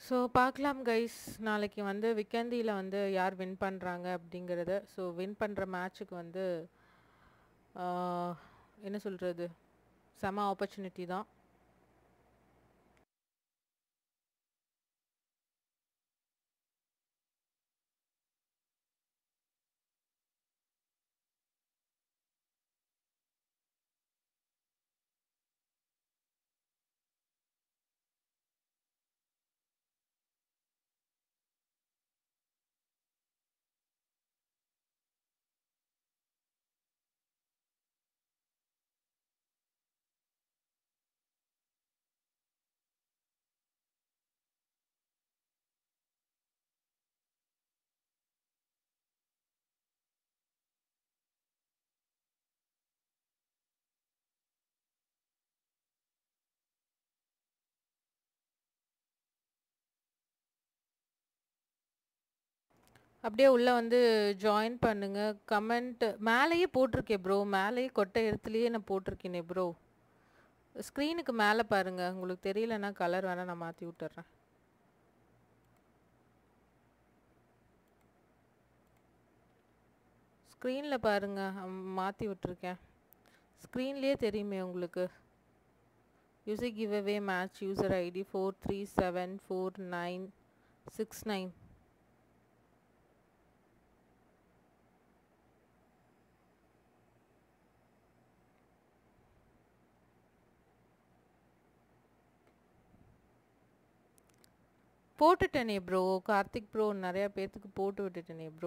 So பார்க்கலாம் guys நாளைக்கு வந்து விக்கந்தியில் வந்து யார் வின் பண்ணுறாங்க அப்படிங்கிறத ஸோ வின் பண்ணுற மேட்ச்சுக்கு வந்து ஆஹ், என்ன சொல்கிறது செம ஆப்பர்ச்சுனிட்டி தான் அப்படியே உள்ளே வந்து ஜாயின் பண்ணுங்க கமெண்ட் மேலேயே போட்டிருக்கேன் ப்ரோ மேலேயே கொட்டை இடத்துலையே நான் போட்டிருக்கேனே ப்ரோ ஸ்க்ரீனுக்கு மேலே பாருங்க உங்களுக்கு தெரியலன்னா கலர் வேணால் நான் மாற்றி விட்டுறேன் ஸ்க்ரீனில் பாருங்க மாற்றி விட்டுருக்கேன் ஸ்க்ரீன்லேயே தெரியுமே உங்களுக்கு music give away match user ID four three seven four nine six nine போட்டுட்டேனே ப்ரோ கார்த்திக் ப்ரோ நிறைய பேர்த்துக்கு போட்டு விட்டுட்டேனே ப்ரோ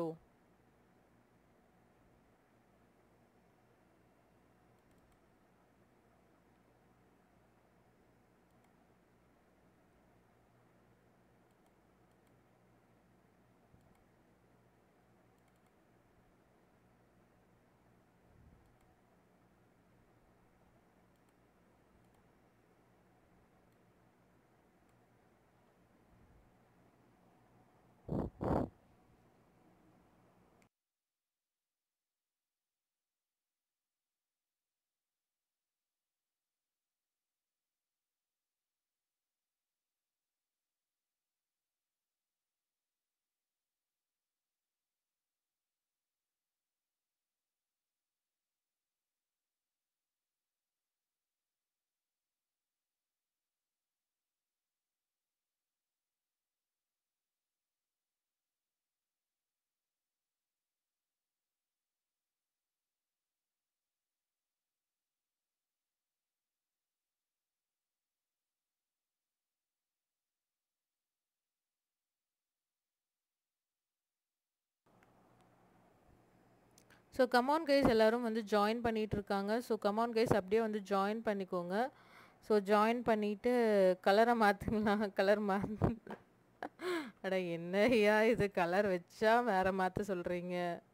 ஸோ கமான் கைஸ் எல்லாரும் வந்து ஜாயின் பண்ணிட்டு இருக்காங்க ஸோ கமான் கைஸ் அப்படியே வந்து ஜாயின் பண்ணிக்கோங்க ஸோ ஜாயின் பண்ணிட்டு கலரை மாற்றுங்களா கலர் மா அட என்னய்யா இது கலர் வச்சா வேற மாற்ற சொல்கிறீங்க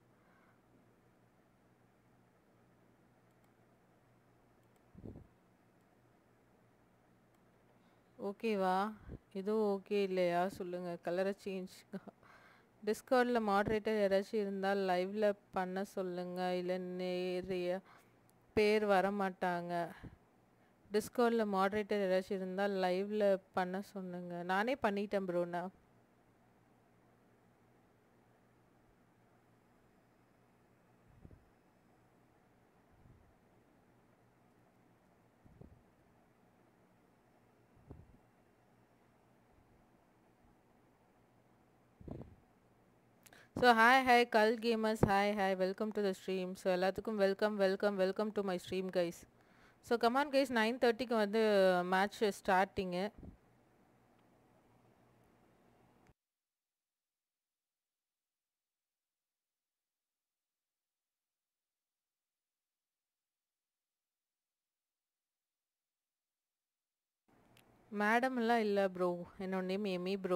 ஓகேவா எதுவும் ஓகே இல்லையா சொல்லுங்கள் கலரை சேஞ்ச் டிஸ்கார்டில் மாட்ரேட்டர் யாராச்சும் இருந்தால் லைவில் பண்ண சொல்லுங்கள் இல்லை நிறைய பேர் வர மாட்டாங்க டிஸ்கார்டில் மாட்ரேட்டர் யாராச்சும் இருந்தால் லைவில் பண்ண சொன்னுங்க நானே பண்ணிட்டேன் ப்ரோ நான் so hi hi girl gamers hi hi welcome to the stream so எல்லாத்துக்கும் welcome welcome welcome to my stream guys so come on guys nine தேர்ட்டிக்கு வந்து மேட்ச் ஸ்டார்டிங்கு மேடம் எல்லாம் இல்லை ப்ரோ என்னோட name Amy bro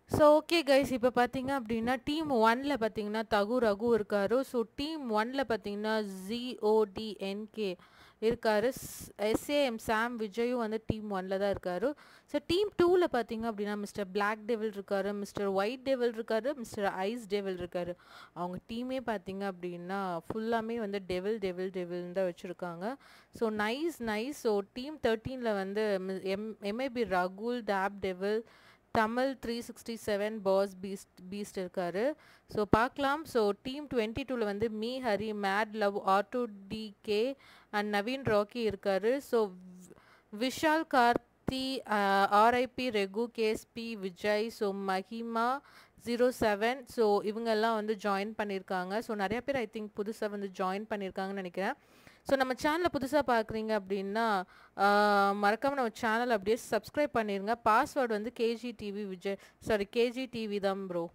so okay guys இப்போ பார்த்தீங்க அப்படின்னா team ஒன்ல பார்த்தீங்கன்னா தகு ரகு இருக்காரு ஸோ டீம் ஒன்ல பார்த்தீங்கன்னா ஜிஓடிஎன்கே இருக்காரு எஸ்ஏஎம் சாம் விஜயும் வந்து டீம் ஒன்ல தான் இருக்காரு ஸோ டீம் டூவில் பார்த்தீங்க அப்படின்னா மிஸ்டர் பிளாக் டெவில் இருக்காரு மிஸ்டர் ஒயிட் டெவில் இருக்காரு மிஸ்டர் ஐஸ் டெவில் இருக்காரு அவங்க டீமே பார்த்தீங்க அப்படின்னா ஃபுல்லாமே வந்து டெவில் டெவில் டெவில்னு தான் வச்சுருக்காங்க so nice nice so team தேர்ட்டீனில் வந்து M MAP Ragul tab devil Tamil three sixty seven boss beast beast இருக்காரு ஸோ பார்க்கலாம் ஸோ டீம் டுவெண்ட்டி டூவில் வந்து me Hari mad love auto D K and Naveen Rocky இருக்காரு so Vishal Karthi RIP Regu KSP Vijay so Mahima zero seven so இவங்கெல்லாம் வந்து join பண்ணியிருக்காங்க ஸோ நிறைய பேர் ஐ திங்க் புதுசாக வந்து ஜாயின் பண்ணியிருக்காங்கன்னு நினைக்கிறேன் ஸோ நம்ம சேனலை புதுசாக பார்க்குறீங்க அப்படின்னா மறக்காமல் நம்ம சேனல் அப்படியே சப்ஸ்கிரைப் பண்ணிடுங்க பாஸ்வேர்டு வந்து K G TV Vijay sorry K G TV தான் ப்ரோ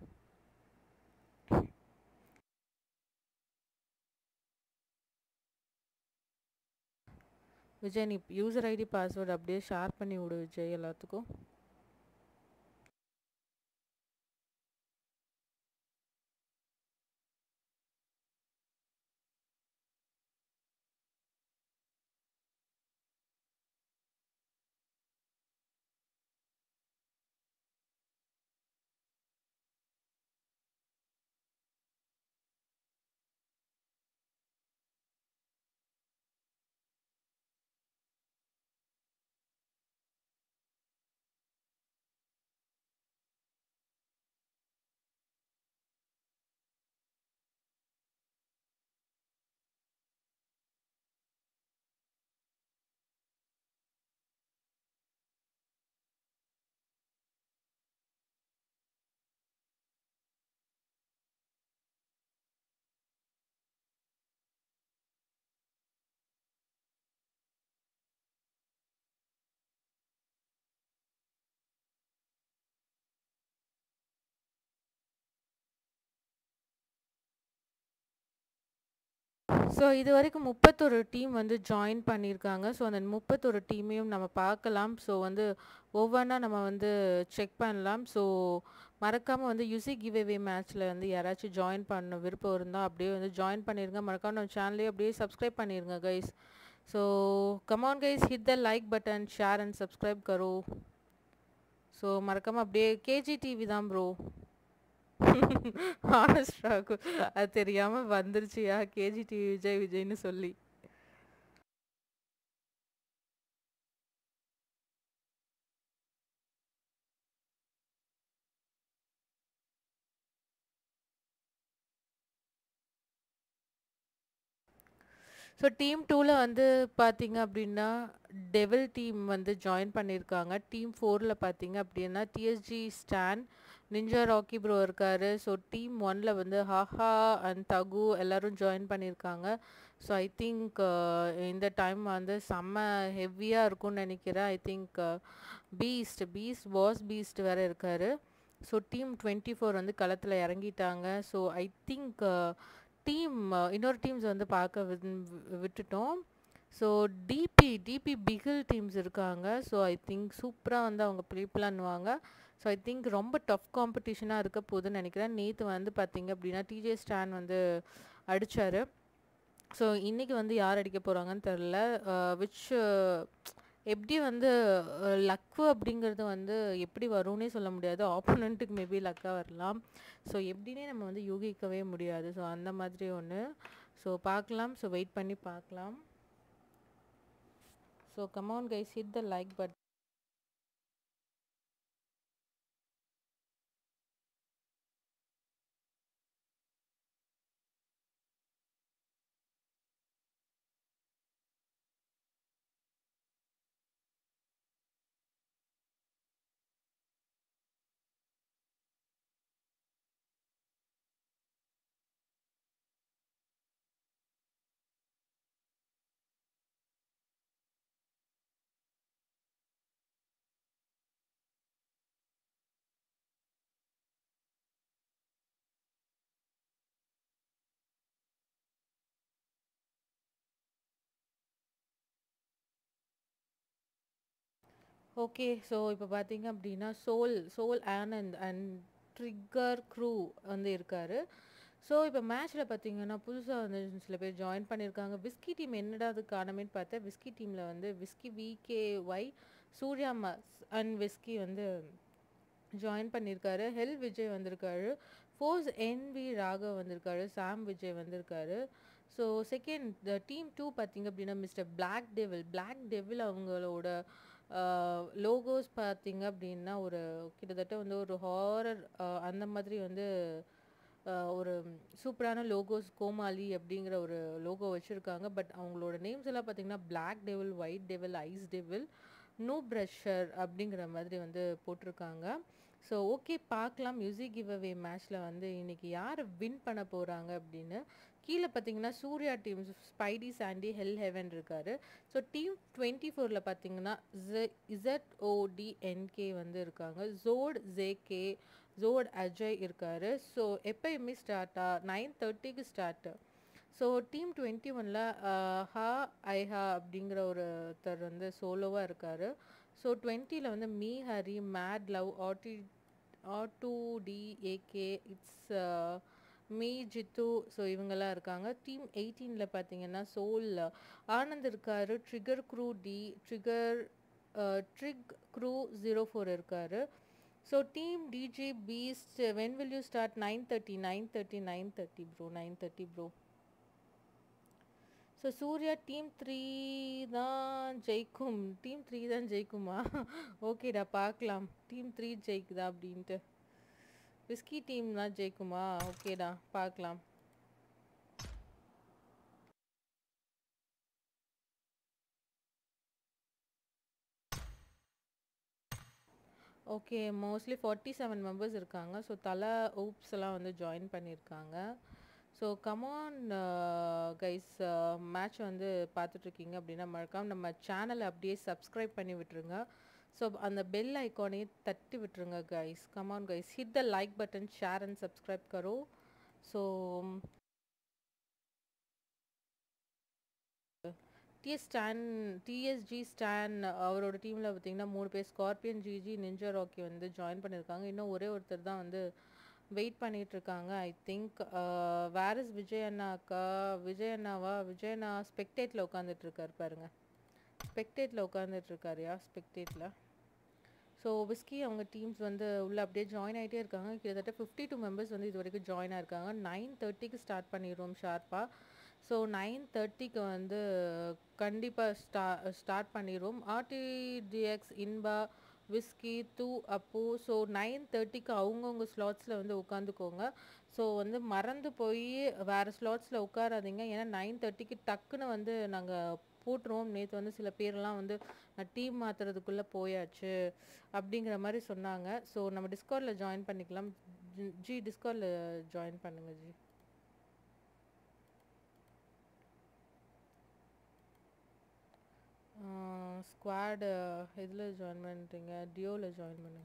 விஜய் நீ யூசர் ஐடி பாஸ்வேர்டு அப்படியே ஷேர் பண்ணி விடு விஜய் எல்லாத்துக்கும் ஸோ இது வரைக்கும் முப்பத்தொரு டீம் வந்து ஜாயின் பண்ணியிருக்காங்க ஸோ அந்த முப்பத்தொரு டீமையும் நம்ம பார்க்கலாம் ஸோ வந்து ஒவ்வொன்றா நம்ம வந்து செக் பண்ணலாம் ஸோ மறக்காமல் வந்து யுசி கிவ்அவே மேட்ச்சில் வந்து யாராச்சும் ஜாயின் பண்ண விருப்பம் இருந்தால் அப்படியே வந்து ஜாயின் பண்ணிடுங்க மறக்காம நம்ம சேனலே அப்படியே சப்ஸ்கிரைப் பண்ணிடுங்க guys so come on guys hit the like button share and subscribe கரோ ஸோ மறக்காமல் அப்படியே கேஜி டிவி தான் ப்ரோ ஹானஸ்ட் ராகுல் அது தெரியாம வந்துருச்சியா கேஜி டிவி விஜய் விஜய்னு சொல்லி ஸோ டீம் டூவில் வந்து பார்த்தீங்க அப்படின்னா டெவில் டீம் வந்து ஜாயின் பண்ணியிருக்காங்க டீம் ஃபோரில் பார்த்தீங்க அப்படின்னா TSG Stan ninja Rocky bro இருக்காரு ஸோ டீம் ஒன்ல வந்து ஹாஹா அண்ட் தகு எல்லாரும் ஜாயின் பண்ணியிருக்காங்க ஸோ ஐ திங்க் இந்த டைம் வந்து செம்ம ஹெவியாக இருக்கும்னு நினைக்கிறேன் I think beast beast boss beast வேறு இருக்காரு ஸோ டீம் டுவெண்ட்டி ஃபோர் வந்து களத்தில் இறங்கிட்டாங்க ஸோ ஐ திங்க் டீம் இன்னொரு டீம்ஸ் வந்து பார்க்க வி- விட்டுட்டோம் so D P D P Bigil teams இருக்காங்க ஸோ ஐ திங்க் சூப்பராக வந்து அவங்க ப்ளே பண்ணுவாங்க ஸோ ஐ திங்க் ரொம்ப டஃப் காம்படிஷனாக இருக்க போகுதுன்னு நினைக்கிறேன் நேற்று வந்து பார்த்தீங்க அப்படின்னா டிஜே ஸ்டான் வந்து அடித்தார் ஸோ இன்றைக்கி வந்து யார் அடிக்க போகிறாங்கன்னு தெரில விச் எப்படி வந்து லக்கு அப்படிங்கிறது வந்து எப்படி வரும்னே சொல்ல முடியாது ஆப்போனண்ட்டுக்கு மேபி லக்காக வரலாம் ஸோ எப்படின்னே நம்ம வந்து யூகிக்கவே முடியாது ஸோ அந்த மாதிரி ஒன்று ஸோ பார்க்கலாம் ஸோ வெயிட் பண்ணி பார்க்கலாம் so come on guys hit the like but okay so இப்போ பார்த்தீங்க அப்படின்னா soul soul Anand and trigger crew வந்து இருக்காரு ஸோ இப்போ மேட்ச்சில் பார்த்தீங்கன்னா புதுசாக வந்து சில பேர் ஜாயின் பண்ணியிருக்காங்க விஸ்கி டீம் என்னடா அது காரணமேன்னு பார்த்தா விஸ்கி டீமில் வந்து விஸ்கி விகே ஒய் சூர்யா மஸ் அண்ட் விஸ்கி வந்து ஜாயின் பண்ணியிருக்காரு ஹெல் விஜய் வந்திருக்காரு ஃபோர்ஸ் என்வி ராகவ் வந்திருக்காரு சாம் விஜய் வந்திருக்காரு ஸோ செகண்ட் டீம் டூ பார்த்தீங்க அப்படின்னா mister black devil black devil அவங்களோட லோகோஸ் பார்த்தீங்க அப்படின்னா ஒரு கிட்டத்தட்ட வந்து ஒரு ஹாரர் அந்த மாதிரி வந்து ஆஹ் ஒரு சூப்பரான லோகோஸ் கோமாளி அப்படிங்கிற ஒரு லோகோ வச்சுருக்காங்க பட் அவங்களோட நேம்ஸ் எல்லாம் பார்த்தீங்கன்னா black devil white devil ice devil no pressure அப்படிங்கிற மாதிரி வந்து போட்டிருக்காங்க ஸோ ஓகே பார்க்கலாம் மியூசிக் கிவ் அவே மேட்ச்சில் வந்து இன்னைக்கு யார் வின் பண்ண போகிறாங்க அப்படின்னு கீழே பார்த்தீங்கன்னா Surya team spidey Sandy hell heaven இருக்காரு ஸோ டீம் டுவெண்ட்டி ஃபோரில் பார்த்தீங்கன்னா இசட் ஓடிஎன்கே வந்து இருக்காங்க ஜோட் ஜேகே ஜோட் அஜய் இருக்காரு ஸோ எப்பயுமே ஸ்டார்ட்டா நைன் தேர்ட்டிக்கு ஸ்டார்ட்டு ஸோ டீம் டுவெண்ட்டி ஒனில் ஹா ஐஹா அப்படிங்கிற ஒருத்தர் வந்து சோலோவாக இருக்கார் ஸோ டுவெண்ட்டியில் வந்து மீ ஹரி மேட் லவ் ஆட்டி auto D AK it's me Jithu so இவங்கெல்லாம் இருக்காங்க டீம் எயிட்டீனில் பார்த்தீங்கன்னா சோல் ஆனந்த் இருக்காரு trigger crew D trigger trick crew zero four இருக்காரு so team DJ beast when will you start nine thirty nine thirty nine thirty bro nine thirty bro so Surya team three தான் ஜெயிக்கும் team three தான் ஜெயிக்குமா ஓகேடா பார்க்கலாம் team three ஜெயிக்குதா அப்படின்ட்டு whisky team தான் ஜெயிக்குமா ஓகேடா பார்க்கலாம் okay mostly forty seven members இருக்காங்க ஸோ தலை ஊப்ஸ் எல்லாம் வந்து ஜாயின் பண்ணியிருக்காங்க ஸோ கமான் கைஸ் மேட்ச் வந்து பார்த்துட்ருக்கீங்க அப்படின்னா மறக்காம நம்ம சேனலை அப்படியே சப்ஸ்கிரைப் பண்ணி விட்டுருங்க ஸோ அந்த பெல் ஐக்கானையே தட்டி விட்டுருங்க guys come on guys hit the like button share and subscribe கரோ so DS Stan TSG Stan அவரோட டீமில் பார்த்தீங்கன்னா மூணு பேர் ஸ்கார்பியன் ஜிஜி நிஞ்சா ராக்கி வந்து ஜாயின் பண்ணியிருக்காங்க இன்னும் ஒரே ஒருத்தர் தான் வந்து வெயிட் பண்ணிட்டு இருக்காங்க I think where is Vijay அண்ணா அக்கா விஜய் அண்ணாவா விஜய் அண்ணா ஸ்பெக்டேட்டில் உட்காந்துட்டு இருக்காரு பாருங்க ஸ்பெக்டேட்டில் உட்காந்துட்டு இருக்காருயா ஸ்பெக்டேட்டில் ஸோ விஸ்கி அவங்க டீம்ஸ் வந்து உள்ளே அப்படியே ஜாயின் ஆகிட்டே இருக்காங்க கிட்டத்தட்ட ஃபிஃப்டி டூ மெம்பர்ஸ் வந்து இது வரைக்கும் ஜாயின் ஆயிருக்காங்க நைன் தேர்ட்டிக்கு ஸ்டார்ட் பண்ணிடுவோம் ஷார்ப்பாக ஸோ நைன் தேர்ட்டிக்கு வந்து கண்டிப்பாக ஸ்டா ஸ்டார்ட் பண்ணிடுவோம் ஆர்டிடிஎக்ஸ் இன்பா விஸ்கி தூ அப்பு ஸோ நைன் தேர்ட்டிக்கு அவங்கவுங்க ஸ்லாட்ஸில் வந்து உட்காந்துக்கோங்க ஸோ வந்து மறந்து போய் வேறு ஸ்லாட்ஸில் உட்காராதீங்க ஏன்னா நைன் தேர்ட்டிக்கு டக்குன்னு வந்து நாங்கள் போட்டுருவோம் நேற்று வந்து சில பேரெல்லாம் வந்து நான் டீம் மாற்றுறதுக்குள்ளே போயாச்சு அப்படிங்கிற மாதிரி சொன்னாங்க ஸோ நம்ம டிஸ்கவுண்டில் ஜாயின் பண்ணிக்கலாம் ஜி- ஜி டிஸ்கவுண்டில் ஜாயின் பண்ணுங்க ஜி ஸ்குவாடு இதில் ஜாயின் பண்ணுறீங்க டியோவில் ஜாயின் பண்ணுங்க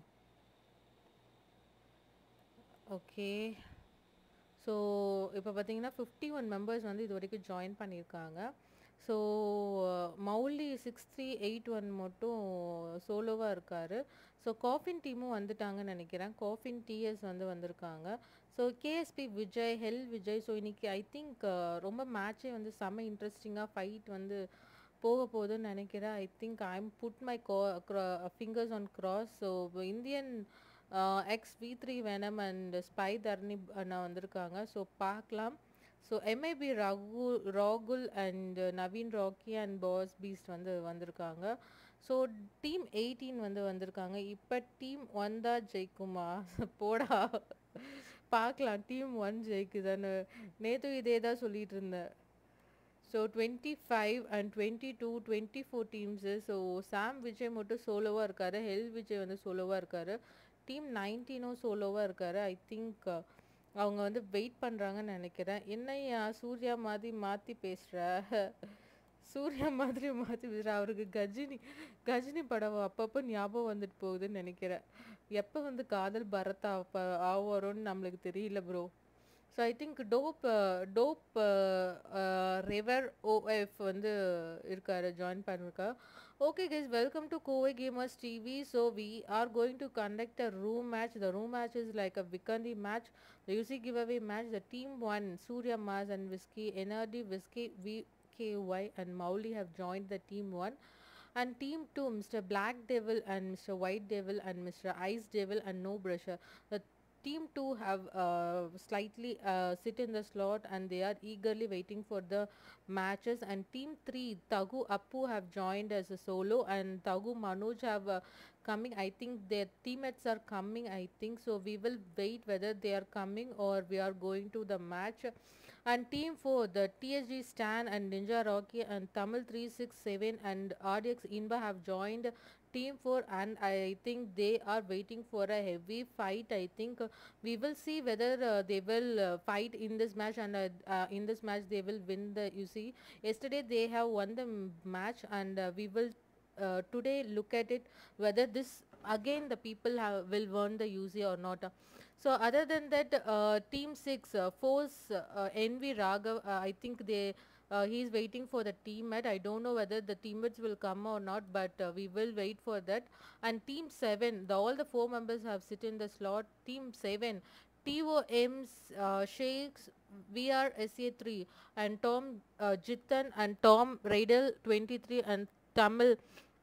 ஓகே ஸோ இப்போ பார்த்தீங்கன்னா ஃபிஃப்டி ஒன் மெம்பர்ஸ் வந்து இது வரைக்கும் ஜாயின் பண்ணியிருக்காங்க so Mouli six three eight one மட்டும் சோலோவாக இருக்கார் ஸோ காஃபின் டீமும் வந்துட்டாங்கன்னு நினைக்கிறேன் காஃபின் டிஎஸ் வந்து வந்திருக்காங்க so KSP Vijay hell Vijay so இன்னைக்கு ஐ திங்க் ரொம்ப மேட்சே வந்து செம்ம இன்ட்ரெஸ்டிங்காக ஃபைட் வந்து போக போகுதுன்னு நினைக்கிறேன் I think I am put my go fingers on cross so Indian X V three venom and spy தர்னி அண்ணா வந்திருக்காங்க ஸோ பார்க்கலாம் ஸோ எம்ஏபி ரகு ராகுல் and Naveen Rocky and boss beast வந்து வந்திருக்காங்க ஸோ டீம் எயிட்டீன் வந்து வந்திருக்காங்க இப்போ டீம் ஒன் தான் ஜெயிக்குமா போடா பார்க்கலாம் டீம் ஒன் ஜெயிக்குதான்னு நேற்று இதே தான் சொல்லிட்டு இருந்தேன் so twenty five and twenty two twenty four teams so Sam Vijay மட்டும் சோலோவாக இருக்காரு ஹெல் விஜய் வந்து சோலோவாக இருக்காரு டீம் நைன்டீனும் சோலோவாக இருக்காரு ஐ திங்க் அவங்க வந்து வெயிட் பண்ணுறாங்கன்னு நினைக்கிறேன் என்னய்யா சூர்யா மாதிரி மாற்றி பேசுகிற சூர்யா மாதிரி மாற்றி பேசுகிற அவருக்கு கஜினி கஜினி படம் அப்பப்போ ஞாபகம் வந்துட்டு போகுதுன்னு நினைக்கிறேன் எப்போ வந்து காதல் பரத் அப்போ ஆவாரோன்னு நம்மளுக்கு தெரியல bro so I think dope dope river OF வந்து இருக்காரு ஜாயின் பண்ணிருக்கா Okay, guys, welcome to Kowai Gamers TV. So we are going to conduct a room match. The room match is like a Vikandi match. The UC giveaway match. The team one, Surya Maz and Whiskey, NRD, Whiskey, VKY, and Mauli have joined the team one. And team two, Mr. Black Devil and Mr. White Devil and Mr. Ice Devil and No Brusher. The team two have uh, slightly uh, sit in the slot and they are eagerly waiting for the matches and team 3 tagu appu have joined as a solo and tagu manoj have uh, coming i think their teammates are coming i think so we will wait whether they are coming or we are going to the match and team 4 the tsg stan and ninja rocky and tamil 367 and rdx inba have joined team 4 and i think they are waiting for a heavy fight i think uh, we will see whether uh, they will uh, fight in this match and uh, uh, in this match they will win the you see yesterday they have won the m- match and uh, we will uh, today look at it whether this again the people have will won the UC or not so other than that uh, team 6 uh, force uh, envy raghav uh, i think they uh, he is waiting for the teammate i don't know whether the teammates will come or not but uh, we will wait for that and team 7 the all the four members have sit in the slot team 7 TOM's uh, Sheikhs VR SA3 and Tom uh, Jitan and Tom Radel 23 and Tamil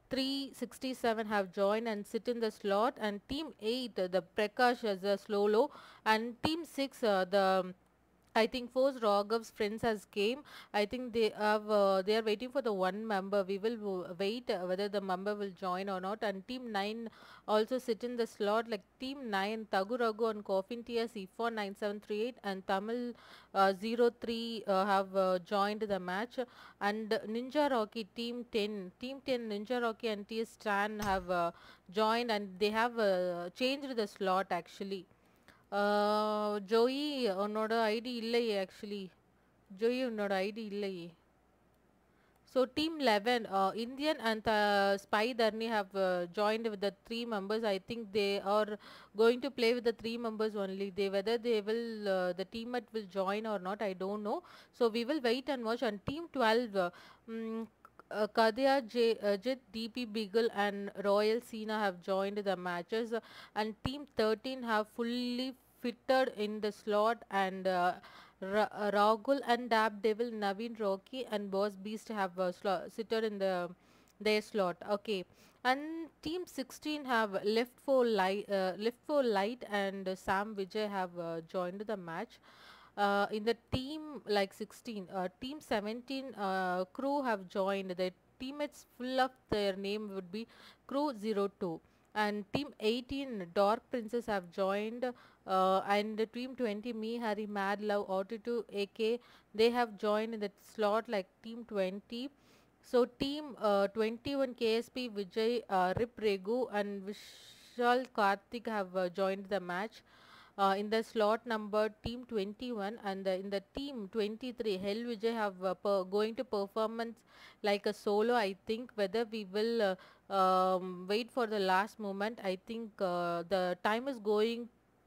367 have joined and sit in the slot and team 8 uh, the Prakash as a slow low and team 6 uh, the I think Force Raghav's friends has came. I think they have uh, they are waiting for the one member. We will w- wait uh, whether the member will join or not. And team nine also sit in the slot like team nine Tagu Raghu and Coffin TS E4 9738 and Tamil uh, 03 uh, have uh, joined the match. And Ninja Rocky team 10 team 10 Ninja Rocky and TS Stan have uh, joined and they have uh, changed the slot actually. Joey உன்னோட ID இல்லையே actually Joey உன்னோட ID இல்லையே so team eleven Indian and spy தர்னி have joined with the three members I think they are going to play with the three members only they whether they will the team at will join or not I don't know so we will wait and watch and team twelve uh, Kadia J, uh, Jit, DP Beagle, and Royal Cena have joined the matches, uh, and Team 13 have fully fitted in the slot, and uh, Ra- uh, Rahul and Dab Devil, Naveen Rocky, and Boss Beast have uh, slo- seated in the their slot. Okay, and Team 16 have left for light, uh, left for light, and uh, Sam Vijay have uh, joined the match uh, in the team like 16 uh, team 17 uh, crew have joined the teammates full of their name would be crew 02 and team 18 dark princess have joined uh, and the team 20 me harry mad love auto ak they have joined in the slot like team 20 so team uh, 21 ksp vijay uh, rip regu and vishal karthik have uh, joined the match uh, in the slot number team 21 and the, in the team 23 hell vijay have uh, per, going to performance like a solo i think whether we will uh, um, wait for the last moment i think uh, the time is going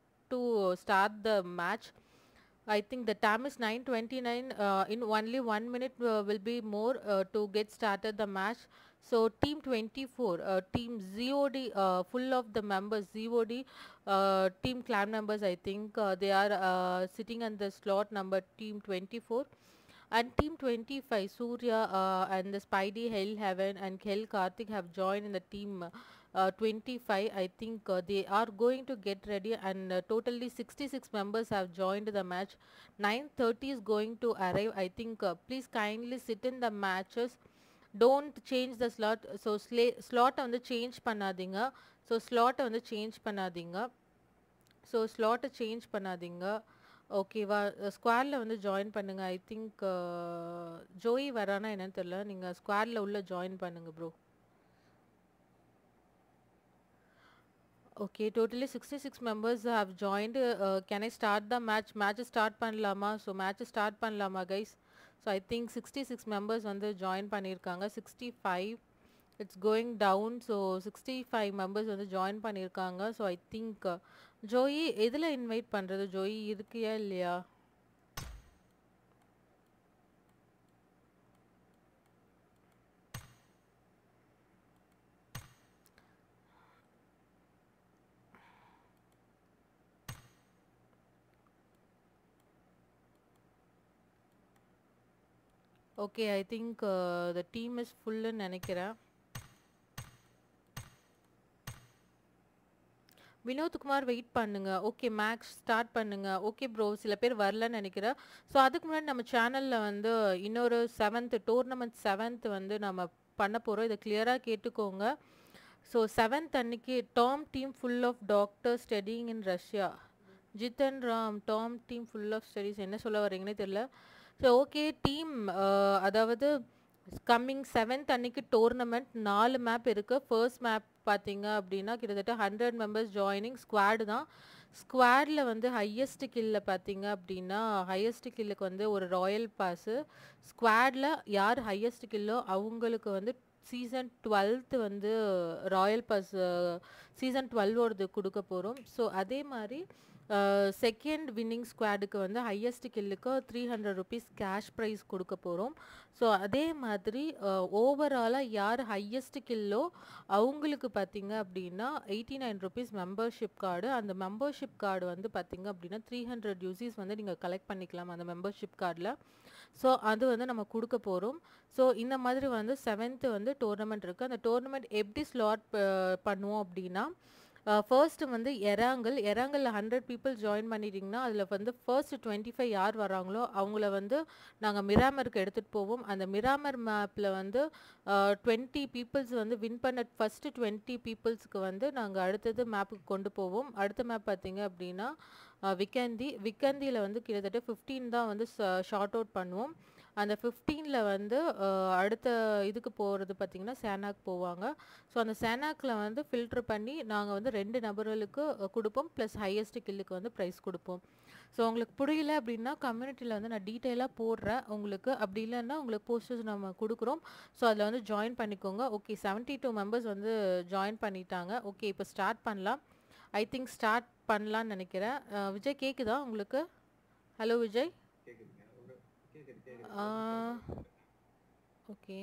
to start the match I think the time is 9:29. Uh, in only one minute uh, will be more uh, to get started the match. So team 24, uh, team ZOD, uh, full of the members ZOD, uh, team clan members. I think uh, they are uh, sitting on the slot number team 24. And team 25, Surya uh, and the Spidey, Hell Heaven and Hell Karthik have joined in the team uh, 25. I think uh, they are going to get ready and uh, totally 66 members have joined the match. 9.30 is going to arrive. I think uh, please kindly sit in the matches. Don't change the slot. So sla- slot வந்து change பண்ணாதீங்க so ஸ்லாட்டை வந்து change பண்ணாதீங்க so ஸ்லாட்டை change பண்ணாதீங்க ஓகேவா ஸ்குவாடில் வந்து join பண்ணுங்கள் ஐ think Joey வரானா என்னன்னு தெரில நீங்கள் ஸ்குவாடில் உள்ள ஜாயின் பண்ணுங்க bro okay totally sixty six members have joined can I start the match match start பண்ணலாமா ஸோ மேட்ச் ஸ்டார்ட் பண்ணலாமா guys so I think sixty six members வந்து ஜாயின் பண்ணியிருக்காங்க sixty five it's going down so sixty five members வந்து join பண்ணியிருக்காங்க so I think Joey எதில் invite பண்ணுறது Joey இருக்கியா இல்லையா okay I think the team is ஃபுல்லுன்னு நினைக்கிறேன் வினோத்குமார் வெயிட் பண்ணுங்க ஓகே மேக்ஸ் ஸ்டார்ட் பண்ணுங்க ஓகே ப்ரோ சில பேர் வரலன்னு நினைக்கிறேன் ஸோ அதுக்கு முன்னாடி நம்ம சேனலில் வந்து இன்னொரு செவன்த் டோர்னமெண்ட் செவன்த் வந்து நம்ம பண்ண போகிறோம் இதை கிளியராக கேட்டுக்கோங்க ஸோ செவன்த் அன்னைக்கு Tom team full of doctor studying in Russia Jithan Ram Tom team full of studies என்ன சொல்ல வரீங்கன்னே தெரியல ஸோ ஓகே டீம் அதாவது கம்மிங் செவன்த் அன்னைக்கு டோர்னமெண்ட் நாலு மேப் இருக்குது ஃபர்ஸ்ட் மேப் பார்த்தீங்க அப்படின்னா கிட்டத்தட்ட ஹண்ட்ரட் மெம்பர்ஸ் ஜாயினிங் ஸ்குவாடு தான் ஸ்குவாடில் வந்து ஹையஸ்ட் கில்ல பார்த்தீங்க அப்படின்னா ஹையஸ்ட் கில்லுக்கு வந்து ஒரு ராயல் பாஸு ஸ்குவாடில் யார் ஹையஸ்ட் கில்லோ அவங்களுக்கு வந்து சீசன் டுவெல்த்து வந்து ராயல் பாஸ் சீசன் டுவெல்வோடது கொடுக்க போகிறோம் ஸோ அதே மாதிரி செகண்ட் வின்னிங் ஸ்குவாடுக்கு வந்து ஹையஸ்ட் கில்லுக்கு three hundred rupees cash prize கொடுக்க போகிறோம் ஸோ அதே மாதிரி ஓவராலாக யார் ஹையஸ்ட் கில்லோ அவங்களுக்கு பார்த்தீங்க அப்படின்னா eighty nine rupees membership card அந்த மெம்பர்ஷிப் கார்டு வந்து பார்த்தீங்க அப்படின்னா த்ரீ ஹண்ட்ரட் யூசிஸ் வந்து நீங்கள் கலெக்ட் பண்ணிக்கலாம் அந்த மெம்பர்ஷிப் கார்டில் ஸோ அது வந்து நம்ம கொடுக்க போகிறோம் ஸோ இந்த மாதிரி வந்து செவன்த்து வந்து டோர்னமெண்ட் இருக்குது அந்த டோர்னமெண்ட் எப்படி ஸ்லாட் பண்ணுவோம் அப்படின்னா ஃபர்ஸ்ட்டு வந்து எறாங்கல் எறாங்கலில் ஹண்ட்ரட் பீப்புள் ஜாயின் பண்ணிட்டீங்கன்னா அதில் வந்து ஃபர்ஸ்ட் டுவெண்ட்டி ஃபைவ் யார் வராங்களோ அவங்கள வந்து நாங்கள் மிராமருக்கு எடுத்துகிட்டு போவோம் அந்த மிராமர் மேப்பில் வந்து டுவெண்ட்டி பீப்புள்ஸ் வந்து வின் பண்ண ஃபஸ்ட்டு டுவெண்ட்டி பீப்புள்ஸ்க்கு வந்து நாங்கள் அடுத்தது மேப்புக்கு கொண்டு போவோம் அடுத்த மேப் பார்த்தீங்க அப்படின்னா விக்கந்தி விக்கந்தியில் வந்து கிட்டத்தட்ட ஃபிஃப்டீன் தான் வந்து ஷார்ட் அவுட் பண்ணுவோம் அந்த ஃபிஃப்டீனில் வந்து அடுத்த இதுக்கு போகிறது பார்த்திங்கன்னா சேனாக் போவாங்க ஸோ அந்த சேனாக்கில் வந்து ஃபில்ட்ரு பண்ணி நாங்கள் வந்து ரெண்டு நபர்களுக்கு கொடுப்போம் ப்ளஸ் ஹையஸ்ட் கில்லுக்கு வந்து ப்ரைஸ் கொடுப்போம் ஸோ உங்களுக்கு புரியல அப்படின்னா கம்யூனிட்டியில் வந்து நான் டீட்டெயிலாக போடுறேன் உங்களுக்கு அப்படி இல்லைன்னா உங்களுக்கு போஸ்டர்ஸ் நம்ம கொடுக்குறோம் ஸோ அதில் வந்து ஜாயின் பண்ணிக்கோங்க ஓகே செவன்ட்டி டூ மெம்பர்ஸ் வந்து ஜாயின் பண்ணிட்டாங்க ஓகே இப்போ ஸ்டார்ட் பண்ணலாம் ஐ திங்க் ஸ்டார்ட் பண்ணலான்னு நினைக்கிறேன் விஜய் கேட்குதா உங்களுக்கு ஹலோ விஜய் ஓகே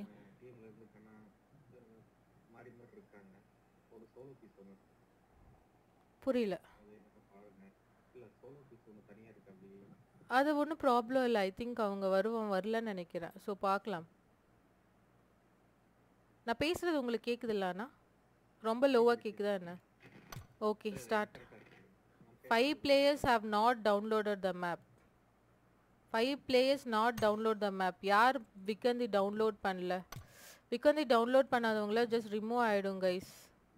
புரியல அது ஒன்றும் ப்ராப்ளம் இல்லை ஐ திங்க் அவங்க வருவோம் வரலன்னு நினைக்கிறேன் ஸோ பார்க்கலாம் நான் பேசுகிறது உங்களுக்கு கேட்குதுல்லாண்ணா ரொம்ப லோவாக கேட்குதா என்ன okay start five players have not downloaded the map five players not download the map யார் விக்கந்தி டவுன்லோட் பண்ணல விக்கந்தி டவுன்லோட் பண்ணாதவங்கள ஜஸ்ட் ரிமூவ் ஆகிடும் கைஸ்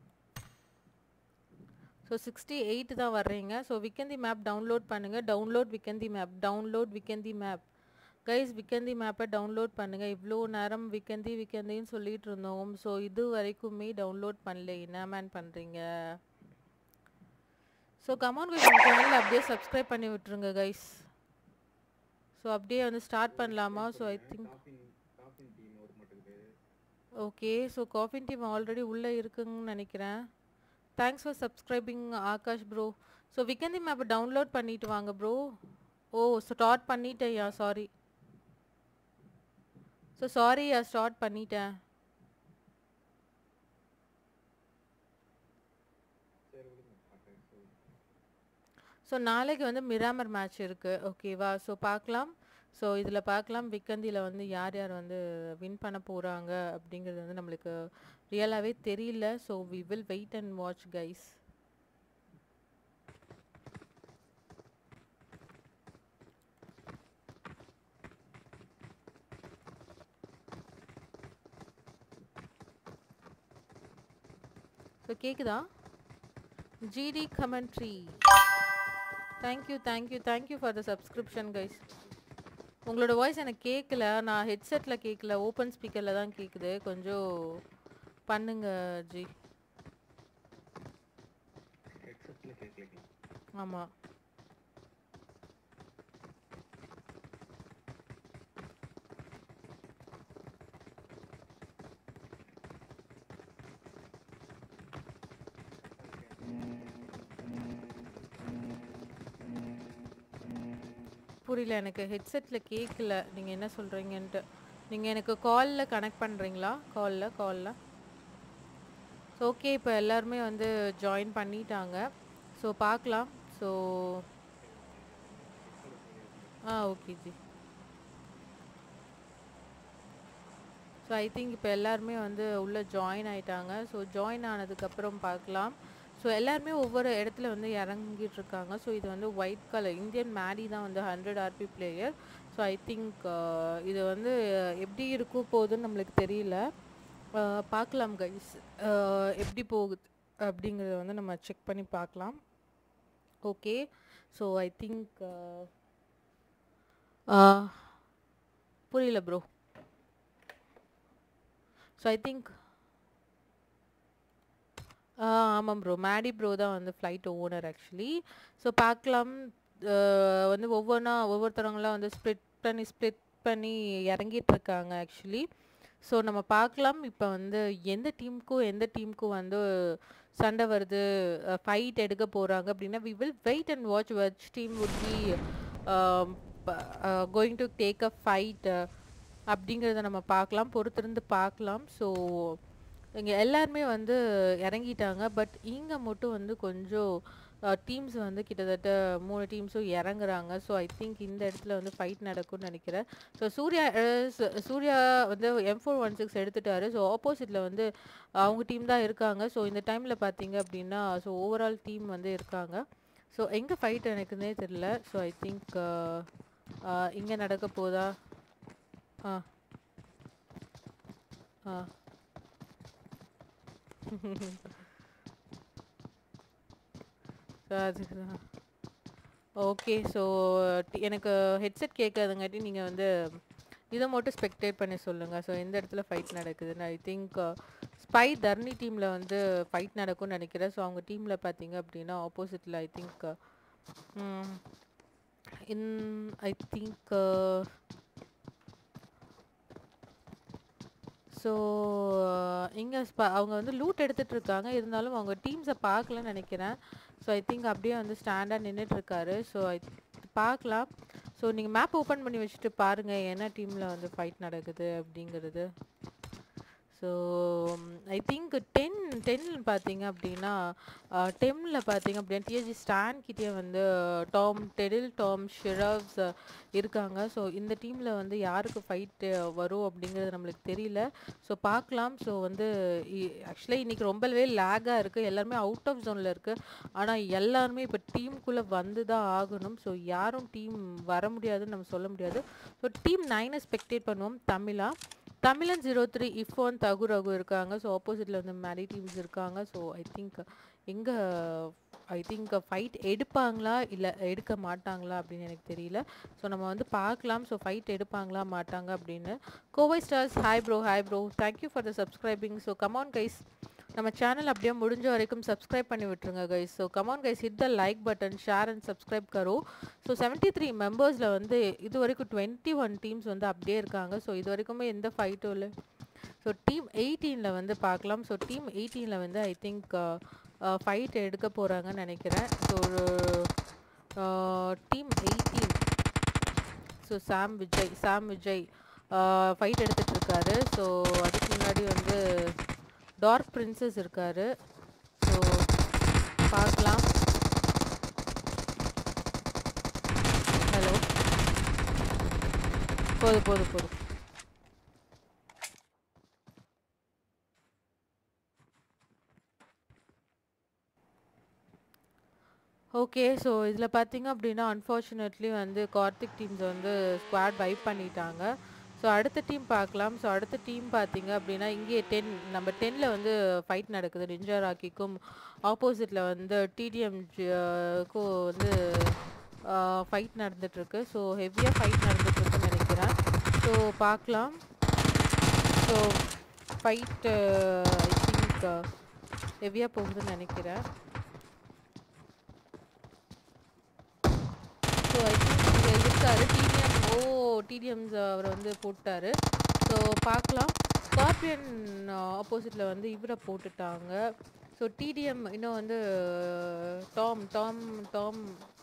ஸோ சிக்ஸ்டி எயிட் தான் வர்றீங்க ஸோ விக்கந்தி மேப் டவுன்லோட் பண்ணுங்கள் download Vikendi map download Vikendi map guys Vikendi மேப்பை download பண்ணுங்கள் இவ்வளோ நேரம் விக்கந்தி விக்கந்தின்னு சொல்லிட்டு இருந்தோம் ஸோ இது வரைக்குமே டவுன்லோட் பண்ணல என்ன மேன் பண்ணுறீங்க ஸோ கமான் கைஸ் சேனல் அப்படியே சப்ஸ்கிரைப் பண்ணி விட்டுருங்க கைஸ் ஸோ அப்படியே வந்து ஸ்டார்ட் பண்ணலாமா so I think okay so coffin team already உள்ளே இருக்குங்கன்னு நினைக்கிறேன் thanks for subscribing Akash bro so Vikendi மேப்பை டவுன்லோட் பண்ணிட்டு வாங்க ப்ரோ ஓ ஸ்டார்ட் பண்ணிட்டேன்யா சாரி ஸோ சாரியா ஸ்டார்ட் பண்ணிட்டேன் ஸோ நாளைக்கு வந்து மிராமர் மேட்ச் இருக்குது ஓகேவா ஸோ பார்க்கலாம் ஸோ இதில் பார்க்கலாம் விக்கந்தியில் வந்து யார் யார் வந்து வின் பண்ண போகிறாங்க அப்படிங்கிறது வந்து நம்மளுக்கு ரியலாகவே தெரியல so we will wait and watch guys so கேட்குதா GT commentary thank you thank you thank you for the subscription guys உங்களோட வாய்ஸ் எனக்கு கேட்கல நான் ஹெட்செட்டில் கேட்கல ஓப்பன் ஸ்பீக்கரில் தான் கேட்குது கொஞ்சம் பண்ணுங்க ஜி ஆமாம் புரியல எனக்கு ஹெட்செட்டில் கேட்கல நீங்கள் என்ன சொல்கிறீங்கன்ட்டு நீங்கள் எனக்கு காலில் கனெக்ட் பண்ணுறீங்களா காலில் காலில் ஸோ ஓகே இப்போ எல்லாருமே வந்து ஜாயின் பண்ணிட்டாங்க ஸோ பார்க்கலாம் so ah okay ji so I think இப்போ எல்லாருமே வந்து உள்ளே ஜாயின் ஆயிட்டாங்க ஸோ ஜாயின் ஆனதுக்கப்புறம் பார்க்கலாம் ஸோ எல்லாருமே ஒவ்வொரு இடத்துல வந்து இறங்கிட்டு இருக்காங்க ஸோ இது வந்து ஒயிட் கலர் இந்தியன் மேடி தான் வந்து hundred RP player so I think இது வந்து எப்படி இருக்கும் போகுதுன்னு நம்மளுக்கு தெரியல அஹ் பார்க்கலாம் கைஸ் எப்படி போகுது அப்படிங்கிறத வந்து நம்ம செக் பண்ணி பார்க்கலாம் ஓகே ஸோ ஐ திங்க் புரியல ப்ரோ ஸோ ஐ திங்க் ஆமாம் ப்ரோ மேடி ப்ரோ தான் வந்து ஃப்ளைட் ஓனர் ஆக்சுவலி ஸோ பார்க்கலாம் அஹ் வந்து ஒவ்வொன்றா ஒவ்வொருத்தவங்களாம் வந்து ஸ்ப்ளிட் பண்ணி ஸ்ப்ளிட் பண்ணி இறங்கிட்டு இருக்காங்க ஆக்சுவலி ஸோ நம்ம பார்க்கலாம் இப்போ வந்து எந்த டீமுக்கும் எந்த டீமுக்கும் வந்து சண்டை வருது ஃபைட் எடுக்க போகிறாங்க அப்படின்னா we will wait and watch which team would be going to take a fight அப்படிங்கிறத நம்ம பார்க்கலாம் பொறுத்திருந்து பார்க்கலாம் ஸோ இங்கே எல்லாருமே வந்து இறங்கிட்டாங்க பட் இங்கே மட்டும் வந்து கொஞ்சம் டீம்ஸ் வந்து கிட்டத்தட்ட மூணு டீம்ஸும் இறங்குறாங்க ஸோ ஐ திங்க் இந்த இடத்துல வந்து ஃபைட் நடக்கும்னு நினைக்கிறேன் ஸோ சூர்யா அஹ், சு- சூர்யா வந்து எம் ஃபோர் ஒன் சிக்ஸ் எடுத்துட்டாரு ஸோ ஆப்போசிட்டில் வந்து அவங்க டீம் தான் இருக்காங்க ஸோ இந்த டைமில் பார்த்தீங்க அப்படின்னா ஸோ ஓவரால் டீம் வந்து இருக்காங்க ஸோ எங்கே ஃபைட் எனக்குன்னே தெரில ஸோ ஐ திங்க் இங்கே நடக்க போதா ஆ ஆ ஸோ அதுதான் ஓகே ஸோ எனக்கு ஹெட்செட் கேட்காதங்காட்டி நீங்கள் வந்து இதை மட்டும் ஸ்பெக்டேட் பண்ணி சொல்லுங்கள் ஸோ எந்த இடத்துல ஃபைட் நடக்குதுன்னு ஐ திங்க் ஸ்பை தர்னி டீமில் வந்து ஃபைட் நடக்கும்னு நினைக்கிறேன் ஸோ அவங்க டீமில் பார்த்தீங்க அப்படின்னா ஆப்போசிட்டில் I think in I think so இங்கே அவங்க வந்து லூட் எடுத்துட்டு இருக்காங்க இருந்தாலும் அவங்க டீம்ஸை பார்க்கலன்னு நினைக்கிறேன் ஸோ ஐ திங்க் அப்படியே வந்து ஸ்டாண்டாக நின்றுட்டு இருக்காரு ஸோ ஐ பார்க்கலாம் ஸோ நீங்கள் மேப் ஓப்பன் பண்ணி வச்சுட்டு பாருங்கள் என்ன டீமில் வந்து ஃபைட் நடக்குது அப்படிங்கிறது so I think ten ten பார்த்தீங்க அப்படின்னா டெம்மில் பார்த்தீங்க அப்படின்னா டிஎஸ்ஜி ஸ்டான் கிட்டே வந்து டாம் டெடில் டாம் ஷிரவ்ஸ் இருக்காங்க ஸோ இந்த டீமில் வந்து யாருக்கு ஃபைட்டு வரும் அப்படிங்கிறது நம்மளுக்கு தெரியல ஸோ பார்க்கலாம் ஸோ வந்து ஆக்சுவலி இன்றைக்கி ரொம்பவே லேகாக இருக்குது எல்லாருமே அவுட் ஆஃப் ஜோனில் இருக்குது ஆனால் எல்லாருமே இப்போ டீமுக்குள்ளே வந்து தான் ஆகணும் ஸோ யாரும் டீம் வர முடியாதுன்னு நம்ம சொல்ல முடியாது ஸோ டீம் நைனை ஸ்பெக்டேட் பண்ணுவோம் தமிழா தமிழன் ஜீரோ த்ரீ இஃபோன் தகு ரகு இருக்காங்க ஸோ ஆப்போசிட்டில் வந்து மேரி டீம்ஸ் இருக்காங்க ஸோ ஐ திங்க் எங்கே ஐ திங்க் ஃபைட் எடுப்பாங்களா இல்லை எடுக்க மாட்டாங்களா அப்படின்னு எனக்கு தெரியல ஸோ நம்ம வந்து பார்க்கலாம் ஸோ ஃபைட் எடுப்பாங்களா மாட்டாங்க அப்படின்னு Kovai stars hi bro hi bro thank you for the subscribing so come on guys நம்ம சேனல் அப்படியே முடிஞ்ச வரைக்கும் சப்ஸ்கிரைப் பண்ணி விட்டுருங்க guys so come on guys hit the like button share and subscribe கரோ ஸோ செவன்ட்டி த்ரீ மெம்பர்ஸில் வந்து இது வரைக்கும் டுவெண்ட்டி ஒன் டீம்ஸ் வந்து அப்படியே இருக்காங்க ஸோ இது வரைக்குமே எந்த ஃபைட்டும் இல்லை ஸோ டீம் எயிட்டீனில் வந்து பார்க்கலாம் ஸோ டீம் எயிட்டீனில் வந்து ஐ திங்க் ஃபைட் எடுக்க போகிறாங்கன்னு நினைக்கிறேன் so team eighteen so Sam Vijay Sam Vijay fight எடுத்துட்டு இருக்காரு ஸோ அதுக்கு முன்னாடி வந்து டார்க் பிரின்சஸ் இருக்காரு ஸோ பார்க்கலாம் ஹலோ போதும் போதும் போதும் ஓகே ஸோ இதில் பார்த்தீங்க அப்படின்னா அன்ஃபார்ச்சுனேட்லி வந்து கார்த்திக் டீம்ஸ் வந்து ஸ்குவாட் வைப் பண்ணிட்டாங்க ஸோ அடுத்த டீம் பார்க்கலாம் ஸோ அடுத்த டீம் பார்த்தீங்க அப்படின்னா இங்கே டென் நம்ம டென்னில் வந்து ஃபைட் நடக்குது நிஞ்சா ராக்கிக்கும் ஆப்போசிட்டில் வந்து டிடிஎம்க்கும் வந்து ஃபைட் நடந்துட்டுருக்கு ஸோ ஹெவியாக ஃபைட் நடந்துட்டுருக்குன்னு நினைக்கிறேன் ஸோ பார்க்கலாம் ஸோ ஃபைட்டு ஐ திங்க் ஹெவியாக போகுதுன்னு நினைக்கிறேன் ஸோ ஐ திங்க் இங்கே இருக்காரு டிடிஎம் ஓ டிடிஎம்ஸ் அவர் வந்து போட்டாரு ஸோ பார்க்கலாம் ஸ்கார்பியன் ஆப்போசிட்டில் வந்து இவரை போட்டுட்டாங்க ஸோ டிடிஎம் இன்னும் வந்து டாம் டாம் டாம்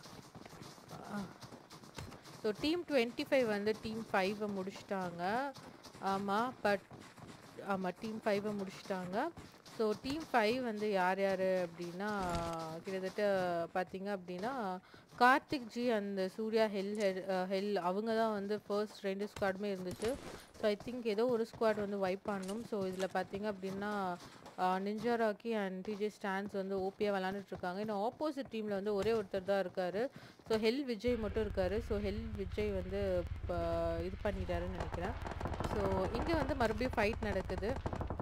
ஸோ டீம் டுவெண்ட்டி ஃபைவ் வந்து டீம் ஃபைவை முடிச்சிட்டாங்க ஆமாம் பட் ஆமாம் டீம் ஃபைவை முடிச்சிட்டாங்க ஸோ ஸோ டீம் ஃபைவ் வந்து யார் யார் அப்படின்னா கிட்டத்தட்ட பார்த்தீங்க அப்படின்னா கார்த்திக் ஜி அந்த சூர்யா ஹெல் ஹெல் ஹெல் அவங்க தான் வந்து ஃபர்ஸ்ட் ரெண்டு ஸ்குவாடுமே இருந்துச்சு ஸோ ஐ திங்க் ஏதோ ஒரு ஸ்குவாட் வந்து வைப் பண்ணணும் ஸோ இதில் பார்த்தீங்க அப்படின்னா ninja Rocky and DJ stans வந்து ஓபியாக விளாண்டுட்டு இருக்காங்க இன்னும் ஆப்போசிட் டீமில் வந்து ஒரே ஒருத்தர் தான் இருக்கார் ஸோ ஹெல் விஜய் மட்டும் இருக்கார் ஸோ ஹெல் விஜய் வந்து இப்போ இது பண்ணிட்டாருன்னு நினைக்கிறேன் ஸோ இங்கே வந்து மறுபடியும் ஃபைட் நடக்குது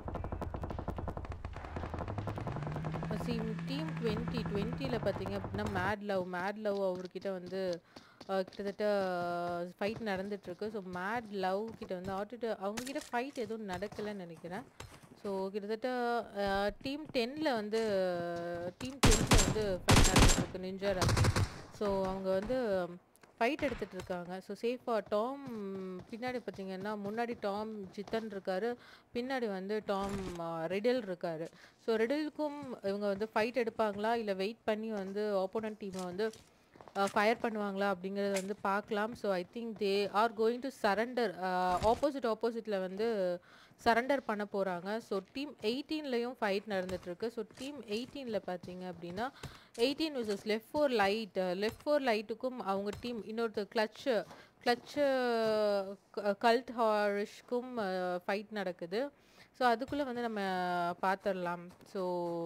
டீம் டுவெண்ட்டி டுவெண்ட்டியில் பார்த்தீங்க அப்படின்னா மேட் லவ் மேட் லவ் அவர்கிட்ட வந்து அஹ், கிட்டத்தட்ட ஃபைட் நடந்துட்டுருக்கு ஸோ மேட் லவ் கிட்ட வந்து ஆட்டிட்டு அவங்கக்கிட்ட ஃபைட் எதுவும் நடக்கலைன்னு நினைக்கிறேன் ஸோ கிட்டத்தட்ட டீம் டென்னில் வந்து டீம் டென்னில் வந்து ஃபைட் நடந்துட்டுருக்கு நிஞ்சா ராக்கி ஸோ அவங்க வந்து ஃபைட் எடுத்துட்டு இருக்காங்க ஸோ சேஃபாக டாம் பின்னாடி பார்த்தீங்கன்னா முன்னாடி டாம் ஜித்தன் இருக்காரு பின்னாடி வந்து டாம் ரெடில் இருக்காரு ஸோ ரெடிலுக்கும் இவங்க வந்து ஃபைட் எடுப்பாங்களா இல்லை வெயிட் பண்ணி வந்து ஆப்போனன்ட் டீமை வந்து ஃபயர் பண்ணுவாங்களா அப்படிங்கிறத வந்து பார்க்கலாம் so I think they are going to surrender opposite ஆப்போசிட்டில் வந்து சரண்டர் பண்ண போகிறாங்க ஸோ டீம் எயிட்டீன்லேயும் ஃபைட் நடந்துட்டுருக்கு ஸோ டீம் எயிட்டீனில் பார்த்தீங்க அப்படின்னா எயிட்டீன் விசஸ் left four light left four லைட்டுக்கும் அவங்க டீம் இன்னொருத்தர் கிளச்சு கிளச்சு கல்ட் ஹாரிஷ்க்கும் ஃபைட் நடக்குது ஸோ அதுக்குள்ளே வந்து நம்ம பார்த்துடலாம் ஸோ